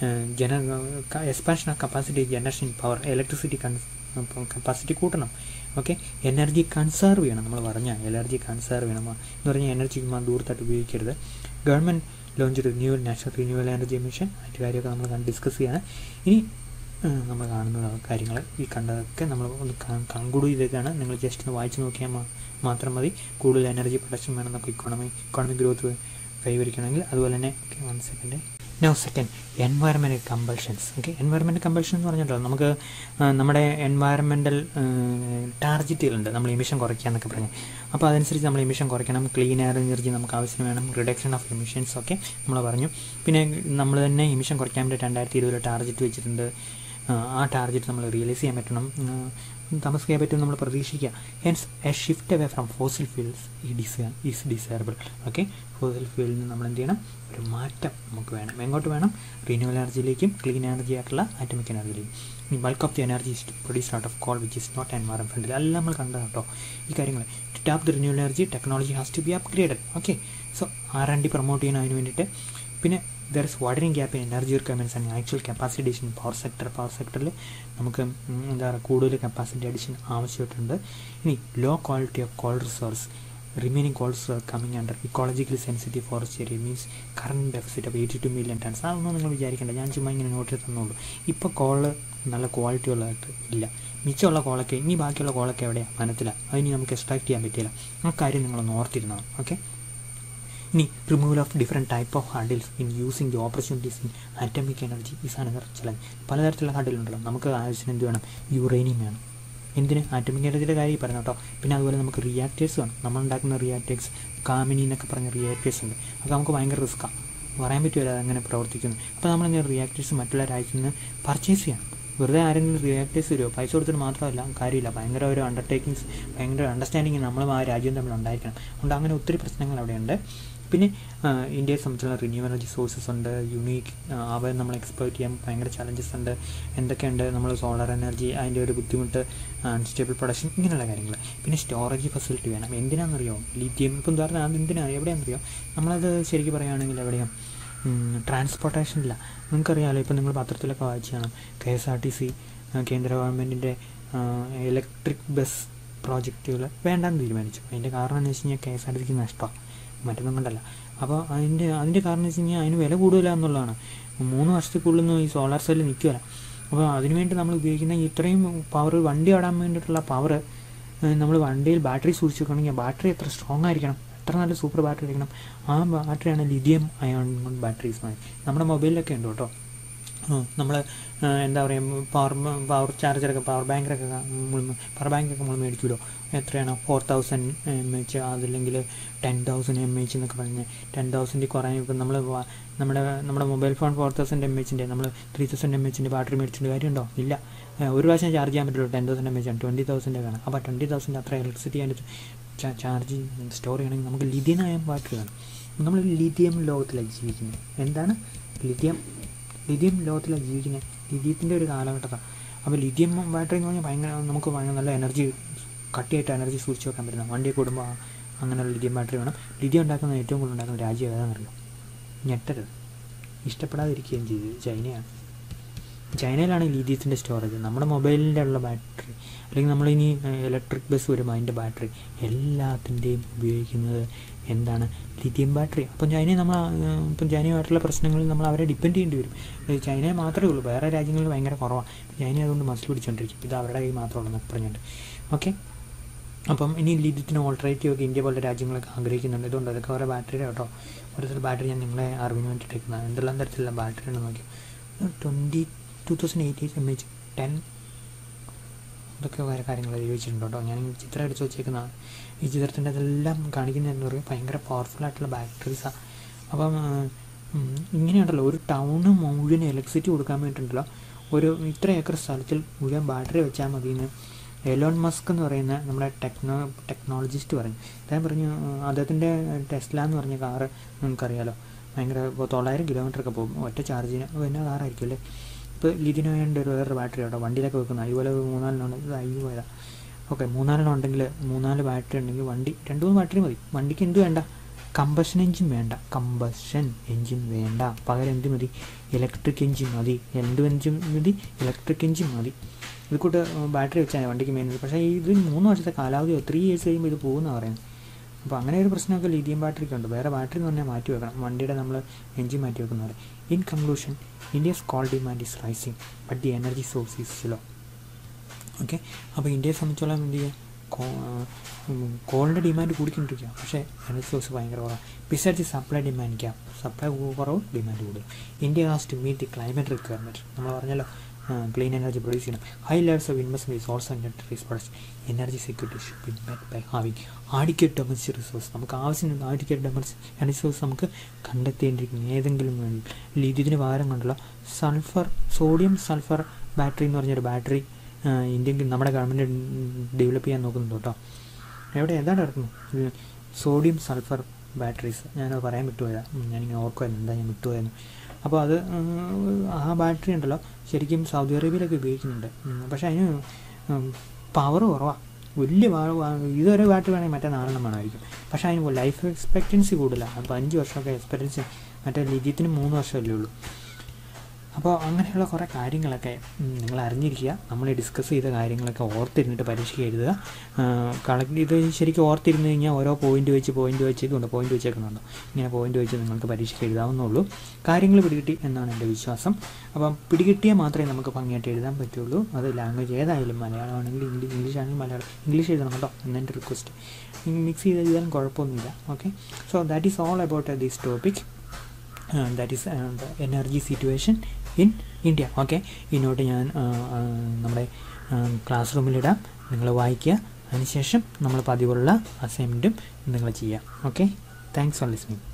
gen expansion of capacity generation power electricity capacity കൂട്ടണം ഓക്കെ എനർജി കൺസേർവ് ചെയ്യണം നമ്മൾ പറഞ്ഞ എനർജി കൺസേർവ് ചെയ്യണം എന്ന് പറഞ്ഞാൽ എനർജി ദൂരത്തായിട്ട് ഉപയോഗിക്കരുത് government launch renewal national renewal energy mission അതിൻ്റെ കാര്യമൊക്കെ നമ്മൾ ഡിസ്കസ് ചെയ്യാണ് ഇനി നമ്മൾ കാണുന്ന കാര്യങ്ങൾ ഈ കണ്ടതൊക്കെ നമ്മൾ ഒന്ന് കൺക്ലൂഡ് ചെയ്തേക്കാണ് നിങ്ങൾ ജസ്റ്റ് ഒന്ന് വായിച്ച് നോക്കിയാൽ മാത്രം മതി കൂടുതൽ എനർജി പ്രൊഡക്ഷൻ വേണം നമുക്ക് ഇക്കോണമി ഇക്കോണമിക് ഗ്രോത്ത് കൈവരിക്കണമെങ്കിൽ അതുപോലെ തന്നെ one second no second environmental compulsions okay environmental compulsion എന്ന് പറഞ്ഞിട്ടോ നമുക്ക് നമ്മുടെ എൻവയറമെൻറ്റൽ ടാർഗറ്റുകളുണ്ട് നമ്മൾ എമിഷൻ കുറയ്ക്കുക എന്നൊക്കെ പറഞ്ഞു അപ്പോൾ അതനുസരിച്ച് നമ്മൾ എമിഷൻ കുറയ്ക്കണം ക്ലീൻ എയർ എനർജി നമുക്ക് ആവശ്യം വേണം റിഡക്ഷൻ ഓഫ് എമിഷൻസ് ഒക്കെ നമ്മൾ പറഞ്ഞു പിന്നെ നമ്മൾ തന്നെ എമിഷൻ കുറയ്ക്കാൻ വേണ്ടി രണ്ടായിരത്തി ഇരുപതിൽ ടാർഗറ്റ് വെച്ചിട്ടുണ്ട് ആ ടാർഗറ്റ് നമ്മൾ റിയലൈസ് ചെയ്യാൻ പറ്റണം താമസിക്കാൻ പറ്റും നമ്മൾ പ്രതീക്ഷിക്കുക hence a shift away from fossil fuels ഈ ഡിസൈ ഈസ് ഡിസൈറബിൾ ഓക്കെ ഫോസിൽ ഫ്യൂലിൽ നിന്ന് നമ്മൾ എന്ത് ചെയ്യണം ഒരു മാറ്റം നമുക്ക് വേണം എങ്ങോട്ട് വേണം റിന്യൂവൽ എനർജിയിലേക്കും ക്ലീൻ എനർജി ആയിട്ടുള്ള ആറ്റമിക് എനർജിയിലേക്കും ഈ bulk of the energy is produce out of coal which is not environ friendly എല്ലാം നമ്മൾ കണ്ടത് കേട്ടോ ഈ കാര്യങ്ങൾ to tap the renewal energy technology has to be upgraded okay so R and D promote ചെയ്യുന്ന അതിന് വേണ്ടിയിട്ട് പിന്നെ there is watering gap in energy requirements and actual capacity addition power sector power സെക്ടറിൽ നമുക്ക് എന്താ പറയുക കൂടുതൽ കപ്പാസിറ്റി അഡീഷൻ ആവശ്യമായിട്ടുണ്ട് ഇനി low quality of coal resource remaining coals coming under ecologically sensitive forest area means current deficit of eighty two million tons അതൊന്നും നിങ്ങൾ വിചാരിക്കേണ്ട ഞാൻ ചുമ്മാ ഇങ്ങനെ നോട്ട് തന്നുള്ളൂ ഇപ്പോൾ കോള് നല്ല ക്വാളിറ്റി ഉള്ളതായിട്ട് ഇല്ല മിച്ചമുള്ള കോളൊക്കെ ഇനി ബാക്കിയുള്ള കോളൊക്കെ എവിടെയാണ് വനത്തിലാണ് അതിന് നമുക്ക് എക്സ്ട്രാക്ട് ചെയ്യാൻ പറ്റില്ല ആ കാര്യം നിങ്ങളൊന്ന് ഓർത്തിരുന്നതാണ് ഓക്കെ ഇനി removal of different type of hurdles in using the opportunities in atomic energy is another challenge പലതരത്തിലുള്ള ഹാർഡിലുണ്ടല്ലോ നമുക്ക് ആവശ്യത്തിന് എന്ത് വേണം യുറേനിയം വേണം എന്തിന് ആറ്റമിക് എനർജിയുടെ കാര്യം പറഞ്ഞു കേട്ടോ പിന്നെ അതുപോലെ നമുക്ക് റിയാക്ടേഴ്സ് വേണം നമ്മൾ ഉണ്ടാക്കുന്ന റിയാക്ടേഴ്സ് കാമിനി എന്നൊക്കെ പറഞ്ഞ റിയാക്ടേഴ്സ് ഉണ്ട് അത് നമുക്ക് ഭയങ്കര റിസ്ക്കാണ് പറയാൻ പറ്റുമല്ലോ അതങ്ങനെ പ്രവർത്തിക്കുന്നു അപ്പോൾ നമ്മളിങ്ങനെ റിയാക്ടേഴ്സ് മറ്റുള്ള രാജ്യത്ത് നിന്ന് പർച്ചേസ് ചെയ്യണം വെറുതെ ആരെങ്കിലും റിയാക്ടേഴ്സ് വരുമോ പൈസ കൊടുത്തിട്ട് മാത്രമല്ല കാര്യമില്ല ഭയങ്കര ഒരു അണ്ടർടേക്കിങ്സ് ഭയങ്കര അണ്ടർസ്റ്റാൻഡിങ് നമ്മളും ആ രാജ്യവും തമ്മിൽ ഉണ്ടായിരിക്കണം അതുകൊണ്ട് അങ്ങനെ ഒത്തിരി പ്രശ്നങ്ങൾ അവിടെയുണ്ട് പിന്നെ ഇന്ത്യയെ സംബന്ധിച്ചുള്ള റിന്യൂ എനർജി സോഴ്സസ് ഉണ്ട് യുണീക്ക് അവ നമ്മൾ എക്സ്പ്ലോയിറ്റ് ചെയ്യാൻ ഭയങ്കര ചലഞ്ചസ് ഉണ്ട് എന്തൊക്കെയുണ്ട് നമ്മൾ സോളാർ എനർജി അതിൻ്റെ ഒരു ബുദ്ധിമുട്ട് അൺസ്റ്റേബിൾ പ്രൊഡക്ഷൻ ഇങ്ങനെയുള്ള കാര്യങ്ങൾ പിന്നെ സ്റ്റോറേജ് ഫെസിലിറ്റി വേണം എന്തിനാണെന്നറിയോ ലിഥിയം ഇപ്പം ഉദാഹരണം അത് എന്തിനാണ് എവിടെയാണെന്നറിയോ നമ്മളത് ശരിക്കും പറയുകയാണെങ്കിൽ എവിടെയാണ് ട്രാൻസ്പോർട്ടേഷനില്ല നിങ്ങൾക്കറിയാമല്ലോ ഇപ്പം നിങ്ങൾ പത്രത്തിലൊക്കെ വായിച്ചാണ് K S R T C കേന്ദ്ര ഗവൺമെൻറ്റിൻ്റെ ഇലക്ട്രിക് ബസ് പ്രോജക്റ്റുകൾ വേണ്ടാന്ന് തീരുമാനിച്ചു അതിൻ്റെ കാരണം എന്ന് വെച്ച് കഴിഞ്ഞാൽ കെ എസ് ആർ ടി സിക്ക് നഷ്ടമാണ് മറ്റൊന്നും കൊണ്ടല്ല അപ്പോൾ അതിൻ്റെ അതിൻ്റെ കാരണം എന്ന് വെച്ച് കഴിഞ്ഞാൽ അതിന് വില കൂടുതല എന്നുള്ളതാണ് മൂന്ന് വർഷത്തേക്കുള്ളിൽ ഈ സോളാർ സെല്ല് നിൽക്കുകയില്ല അപ്പോൾ അതിനുവേണ്ടി നമ്മൾ ഉപയോഗിക്കുന്ന ഇത്രയും പവർ വണ്ടി ഓടാൻ വേണ്ടിയിട്ടുള്ള പവർ നമ്മൾ വണ്ടിയിൽ ബാറ്ററി സൂക്ഷിച്ച് വെക്കണമെങ്കിൽ ബാറ്ററി എത്ര സ്ട്രോങ് ആയിരിക്കണം എത്ര നല്ല സൂപ്പർ ബാറ്ററി ആയിരിക്കണം ആ ബാറ്ററിയാണ് ലിഥിയം അയോൺ ബാറ്ററീസ് നമ്മുടെ മൊബൈലിലൊക്കെ ഉണ്ട് കേട്ടോ നമ്മൾ എന്താ പറയുക പവർ പവർ ചാർജറൊക്കെ പവർ ബാങ്കൊക്കെ പവർ ബാങ്കൊക്കെ നമ്മൾ മേടിക്കുമല്ലോ എത്രയാണ് ഫോർ തൗസൻഡ് എം എച്ച് അതല്ലെങ്കിൽ ടെൻ തൗസൻഡ് എം എച്ച് എന്നൊക്കെ പറഞ്ഞ് ടെൻ തൗസൻഡ് കുറയാൻ ഇപ്പം നമ്മൾ നമ്മുടെ നമ്മുടെ mobile phone four thousand M എച്ചിൻ്റെ നമ്മൾ ത്രീ തൗസൻഡ് എം എച്ചിൻ്റെ ബാറ്ററി മേടിച്ചിട്ട് കാര്യമുണ്ടോ ഇല്ല ഒരു പ്രാവശ്യം ചാർജ് ചെയ്യാൻ പറ്റുള്ളൂ ടെൻ തൗസൻഡ് എം എച്ച് ആണ് ട്വൻറ്റി തൗസൻഡ് വേണം അപ്പോൾ ട്വൻറ്റി തൗസൻഡ് അത്ര ഇലക്ട്രിസിറ്റി അതിൻ്റെ ചാർജ് സ്റ്റോർ ചെയ്യണമെങ്കിൽ നമുക്ക് ലിഥിയം അയൺ ബാറ്ററി വേണം നമ്മൾ ലിഥിയം ലോകത്തിലാണ് ജീവിക്കുന്നത് എന്താണ് ലിഥിയം ലിഥിയം ലോകത്തിലാണ് ജീവിക്കുന്നത് ലിഥിയത്തിൻ്റെ ഒരു കാലഘട്ടത്താണ് അപ്പോൾ ലിഥിയം ബാറ്ററി എന്ന് പറഞ്ഞാൽ ഭയങ്കര നമുക്ക് ഭയങ്കര നല്ല എനർജി കട്ടിയായിട്ട് എനർജി സൂക്ഷിച്ച് വെക്കാൻ പറ്റുന്ന വണ്ടി കൂടുമ്പോൾ അങ്ങനെയുള്ള ലിഥിയം ബാറ്ററി വേണം ലിഥിയം ഉണ്ടാക്കുന്ന ഏറ്റവും കൂടുതൽ ഉണ്ടാക്കുന്ന രാജ്യം ഏതാണെന്നറിയോ ഞെട്ടരുത് ഇഷ്ടപ്പെടാതിരിക്കുകയും ചെയ്തു ചൈനയാണ് ചൈനയിലാണ് ലിഥിയത്തിൻ്റെ സ്റ്റോറേജ് നമ്മുടെ മൊബൈലിൻ്റെ ഉള്ള ബാറ്ററി അല്ലെങ്കിൽ നമ്മളിനി ഇലക്ട്രിക് ബസ് വരുമ്പോൾ അതിൻ്റെ ബാറ്ററി എല്ലാത്തിൻ്റെയും ഉപയോഗിക്കുന്നത് എന്താണ് ലിഥിയം ബാറ്ററി അപ്പം ചൈനയെ നമ്മൾ ഇപ്പം ചൈനയുമായിട്ടുള്ള പ്രശ്നങ്ങളിൽ നമ്മൾ അവരെ ഡിപ്പെൻഡ് ചെയ്യേണ്ടി വരും ചൈനയെ മാത്രമേ ഉള്ളൂ വേറെ രാജ്യങ്ങളിൽ ഭയങ്കര കുറവാണ് ചൈന അതുകൊണ്ട് മസിൽ പിടിച്ചുകൊണ്ടിരിക്കും ഇത് അവരുടെ കയ്യിൽ മാത്രമുള്ളൂ എന്നൊക്കെ പറഞ്ഞിട്ട് ഓക്കെ അപ്പം ഇനി ലിഥിയത്തിന് ഓൾട്ടറേറ്റീവ് ഒക്കെ ഇന്ത്യ പോലുള്ള രാജ്യങ്ങളൊക്കെ ആഗ്രഹിക്കുന്നുണ്ട് ഇതുകൊണ്ട് അതൊക്കെ ഓരോ ബാറ്ററിയുടെ കേട്ടോ ഓരോരുത്തർ ബാറ്ററി ഞാൻ നിങ്ങളെ അറിവിന് വേണ്ടിയിട്ടേക്കുന്നത് എന്തെല്ലാം തരത്തിലുള്ള ബാറ്ററി ഉണ്ടെന്ന് നോക്കി twenty two thousand eighty M H ten ഇതൊക്കെ വേറെ കാര്യങ്ങൾ ചോദിച്ചിട്ടുണ്ട് കേട്ടോ ഞാൻ ചിത്രം എടുത്ത് വെച്ചേക്കുന്നതാണ് ഈ ചിത്രത്തിൻ്റെ അതെല്ലാം കാണിക്കുന്നതെന്ന് പറയുമ്പോൾ ഭയങ്കര പവർഫുൾ ആയിട്ടുള്ള ബാറ്ററീസാണ് അപ്പം ഇങ്ങനെയുണ്ടല്ലോ ഒരു ടൗണ് മുഴുവൻ ഇലക്ട്രിസിറ്റി കൊടുക്കാൻ വേണ്ടിയിട്ടുണ്ടല്ലോ ഒരു ഇത്ര ഏക്കർ സ്ഥലത്തിൽ മുഴുവൻ ബാറ്ററി വെച്ചാൽ മതി എന്ന് എലോൺ മസ്ക് എന്ന് പറയുന്ന നമ്മുടെ ടെക്നോ ടെക്നോളജിസ്റ്റ് പറഞ്ഞു അദ്ദേഹം പറഞ്ഞു അദ്ദേഹത്തിൻ്റെ ടെസ്ല എന്ന് പറഞ്ഞ കാറ് നിങ്ങൾക്കറിയാലോ ഭയങ്കര ഇപ്പോൾ തൊള്ളായിരം കിലോമീറ്റർ ഒക്കെ പോകും ഒറ്റ ചാർജിന് പിന്നെ കാറായിരിക്കും അല്ലേ ഇപ്പോൾ ലിഥിനോയുടെ ഒരു വേറൊരു ബാറ്ററി കേട്ടോ വണ്ടിയിലൊക്കെ വെക്കുന്നത് അതുപോലെ മൂന്നാലിനുണ്ട് ഇത് അയ്യോ പോയതാ ഓക്കെ മൂന്നാലെണ്ണം ഉണ്ടെങ്കിൽ മൂന്നാല് ബാറ്ററി ഉണ്ടെങ്കിൽ വണ്ടി രണ്ട് മൂന്ന് ബാറ്ററി മതി വണ്ടിക്ക് എന്ത് വേണ്ട കമ്പഷൻ എഞ്ചിൻ വേണ്ട കമ്പഷൻ എഞ്ചിൻ വേണ്ട പകരം എന്ത് മതി ഇലക്ട്രിക് എഞ്ചിൻ മതി എന്ത് എഞ്ചിൻ മതി ഇലക്ട്രിക് എഞ്ചിൻ മതി ഇത് കൂട്ട് ബാറ്ററി വെച്ചാൽ വണ്ടിക്ക് മെയിൻ പക്ഷേ ഇത് മൂന്ന് വർഷത്തെ കാലാവധി ത്രീ ഇയേഴ്സ് കഴിയുമ്പോൾ ഇത് പോകുമെന്നാണ് പറയുന്നത് അപ്പോൾ അങ്ങനെ ഒരു പ്രശ്നമൊക്കെ ലിഥിയം ബാറ്ററിക്ക് ഉണ്ട് വേറെ ബാറ്ററി എന്ന് പറഞ്ഞാൽ മാറ്റി വെക്കണം വണ്ടിയുടെ നമ്മൾ എഞ്ചിൻ മാറ്റി വെക്കുന്ന പോലെ in conclusion India's coal demand is rising but the energy source is slow okay അപ്പോൾ ഇന്ത്യയെ സംബന്ധിച്ചോളം എന്ത് ചെയ്യുക കോളിൻ്റെ ഡിമാൻഡ് കൂടിക്കൊണ്ടിരിക്കുക പക്ഷേ എനർജി സോഴ്സ് ഭയങ്കര കുറവാണ് beside the supply demand gap supply കുറവ് ഡിമാൻഡ് കൂടുതൽ India has to meet the climate requirement നമ്മൾ പറഞ്ഞല്ലോ ക്ലീൻ എനർജി പ്രൊഡ്യൂസ് ചെയ്യണം high levels of investment is also net products energy security should be met by having adequate domestic resource നമുക്ക് ആവശ്യമുണ്ട് adequate domestic energy source നമുക്ക് കണ്ടെത്തേണ്ടിയിരിക്കുന്നു ഏതെങ്കിലും വേണ്ടി ഇതിന് പകരം കൊണ്ടുള്ള സൾഫർ സോഡിയം സൾഫർ ബാറ്ററി എന്ന് പറഞ്ഞൊരു ബാറ്ററി ഇന്ത്യൻ നമ്മുടെ ഗവൺമെൻറ് ഡെവലപ്പ് ചെയ്യാൻ നോക്കുന്നുണ്ട് കേട്ടോ എവിടെ എന്താണ് നടക്കുന്നത് സോഡിയം സൾഫർ ബാറ്ററീസ് ഞാനത് പറയാൻ വിട്ടുപോയതാണ് ഉം, ഞാനിങ്ങനെ ഓർക്കുമായിരുന്നു എന്താ ഞാൻ വിട്ടുപോയെന്ന് അപ്പോൾ അത് ഉം, ആ ബാറ്ററി ഉണ്ടല്ലോ ശരിക്കും സൗദി അറേബ്യയിലൊക്കെ ഉപയോഗിക്കുന്നുണ്ട് ഉം, പക്ഷേ അതിന് പവർ കുറവാണ് വലിയ വാ- വാ- ഇതൊരു ബാറ്ററി വേണമെങ്കിൽ മറ്റേ നാലെണ്ണം വേണമായിരിക്കും പക്ഷേ അതിന് ലൈഫ് എക്സ്പെക്റ്റൻസി കൂടുതലാണ് അപ്പോൾ അഞ്ച് വർഷമൊക്കെ എക്സ്പെക്റ്റൻസി മറ്റേ ലിഥിയത്തിന് മൂന്ന് വർഷമല്ലേ ഉള്ളൂ അപ്പോൾ അങ്ങനെയുള്ള കുറേ കാര്യങ്ങളൊക്കെ ഉം, നിങ്ങൾ അറിഞ്ഞിരിക്കുക നമ്മൾ ഡിസ്കസ് ചെയ്ത കാര്യങ്ങളൊക്കെ ഓർത്തിരുന്നിട്ട് പരീക്ഷയ്ക്ക് എഴുതുക കളക്ട് ഇത് ശരിക്കും ഓർത്തിരുന്ന് കഴിഞ്ഞാൽ ഓരോ പോയിന്റ് വെച്ച് പോയിന്റ് വെച്ച് ഇതുണ്ട് പോയിന്റ് വെച്ചേക്കുന്നുണ്ടോ ഇങ്ങനെ പോയിന്റ് വെച്ച് നിങ്ങൾക്ക് പരീക്ഷയ്ക്ക് എഴുതാവുന്നുള്ളൂ കാര്യങ്ങൾ പിടികിട്ടി എന്നാണ് എൻ്റെ വിശ്വാസം അപ്പം പിടികിട്ടിയാൽ മാത്രമേ നമുക്ക് ഭംഗിയായിട്ട് എഴുതാൻ പറ്റുള്ളൂ അത് ലാംഗ്വേജ് ഏതായാലും മലയാളമാണെങ്കിൽ ഇംഗ്ലീഷ് ഇംഗ്ലീഷ് ആണെങ്കിൽ മലയാളം ഇംഗ്ലീഷ് എഴുതണം കേട്ടോ എന്നെ റിക്വസ്റ്റ് മിക്സ് ചെയ്ത് എഴുതാൻ കുഴപ്പമൊന്നുമില്ല okay so that is all about this topic that is the energy situation in India okay ഈ നോട്ട് ഞാൻ uh, uh, നമ്മുടെ ക്ലാസ് റൂമിലിടാം നിങ്ങൾ വായിക്കുക അതിനുശേഷം നമ്മൾ പതിവുള്ള അസൈൻമെൻറ്റും നിങ്ങൾ ചെയ്യുക ഓക്കെ താങ്ക്സ് ഫോർ ലിസ്ണിംഗ്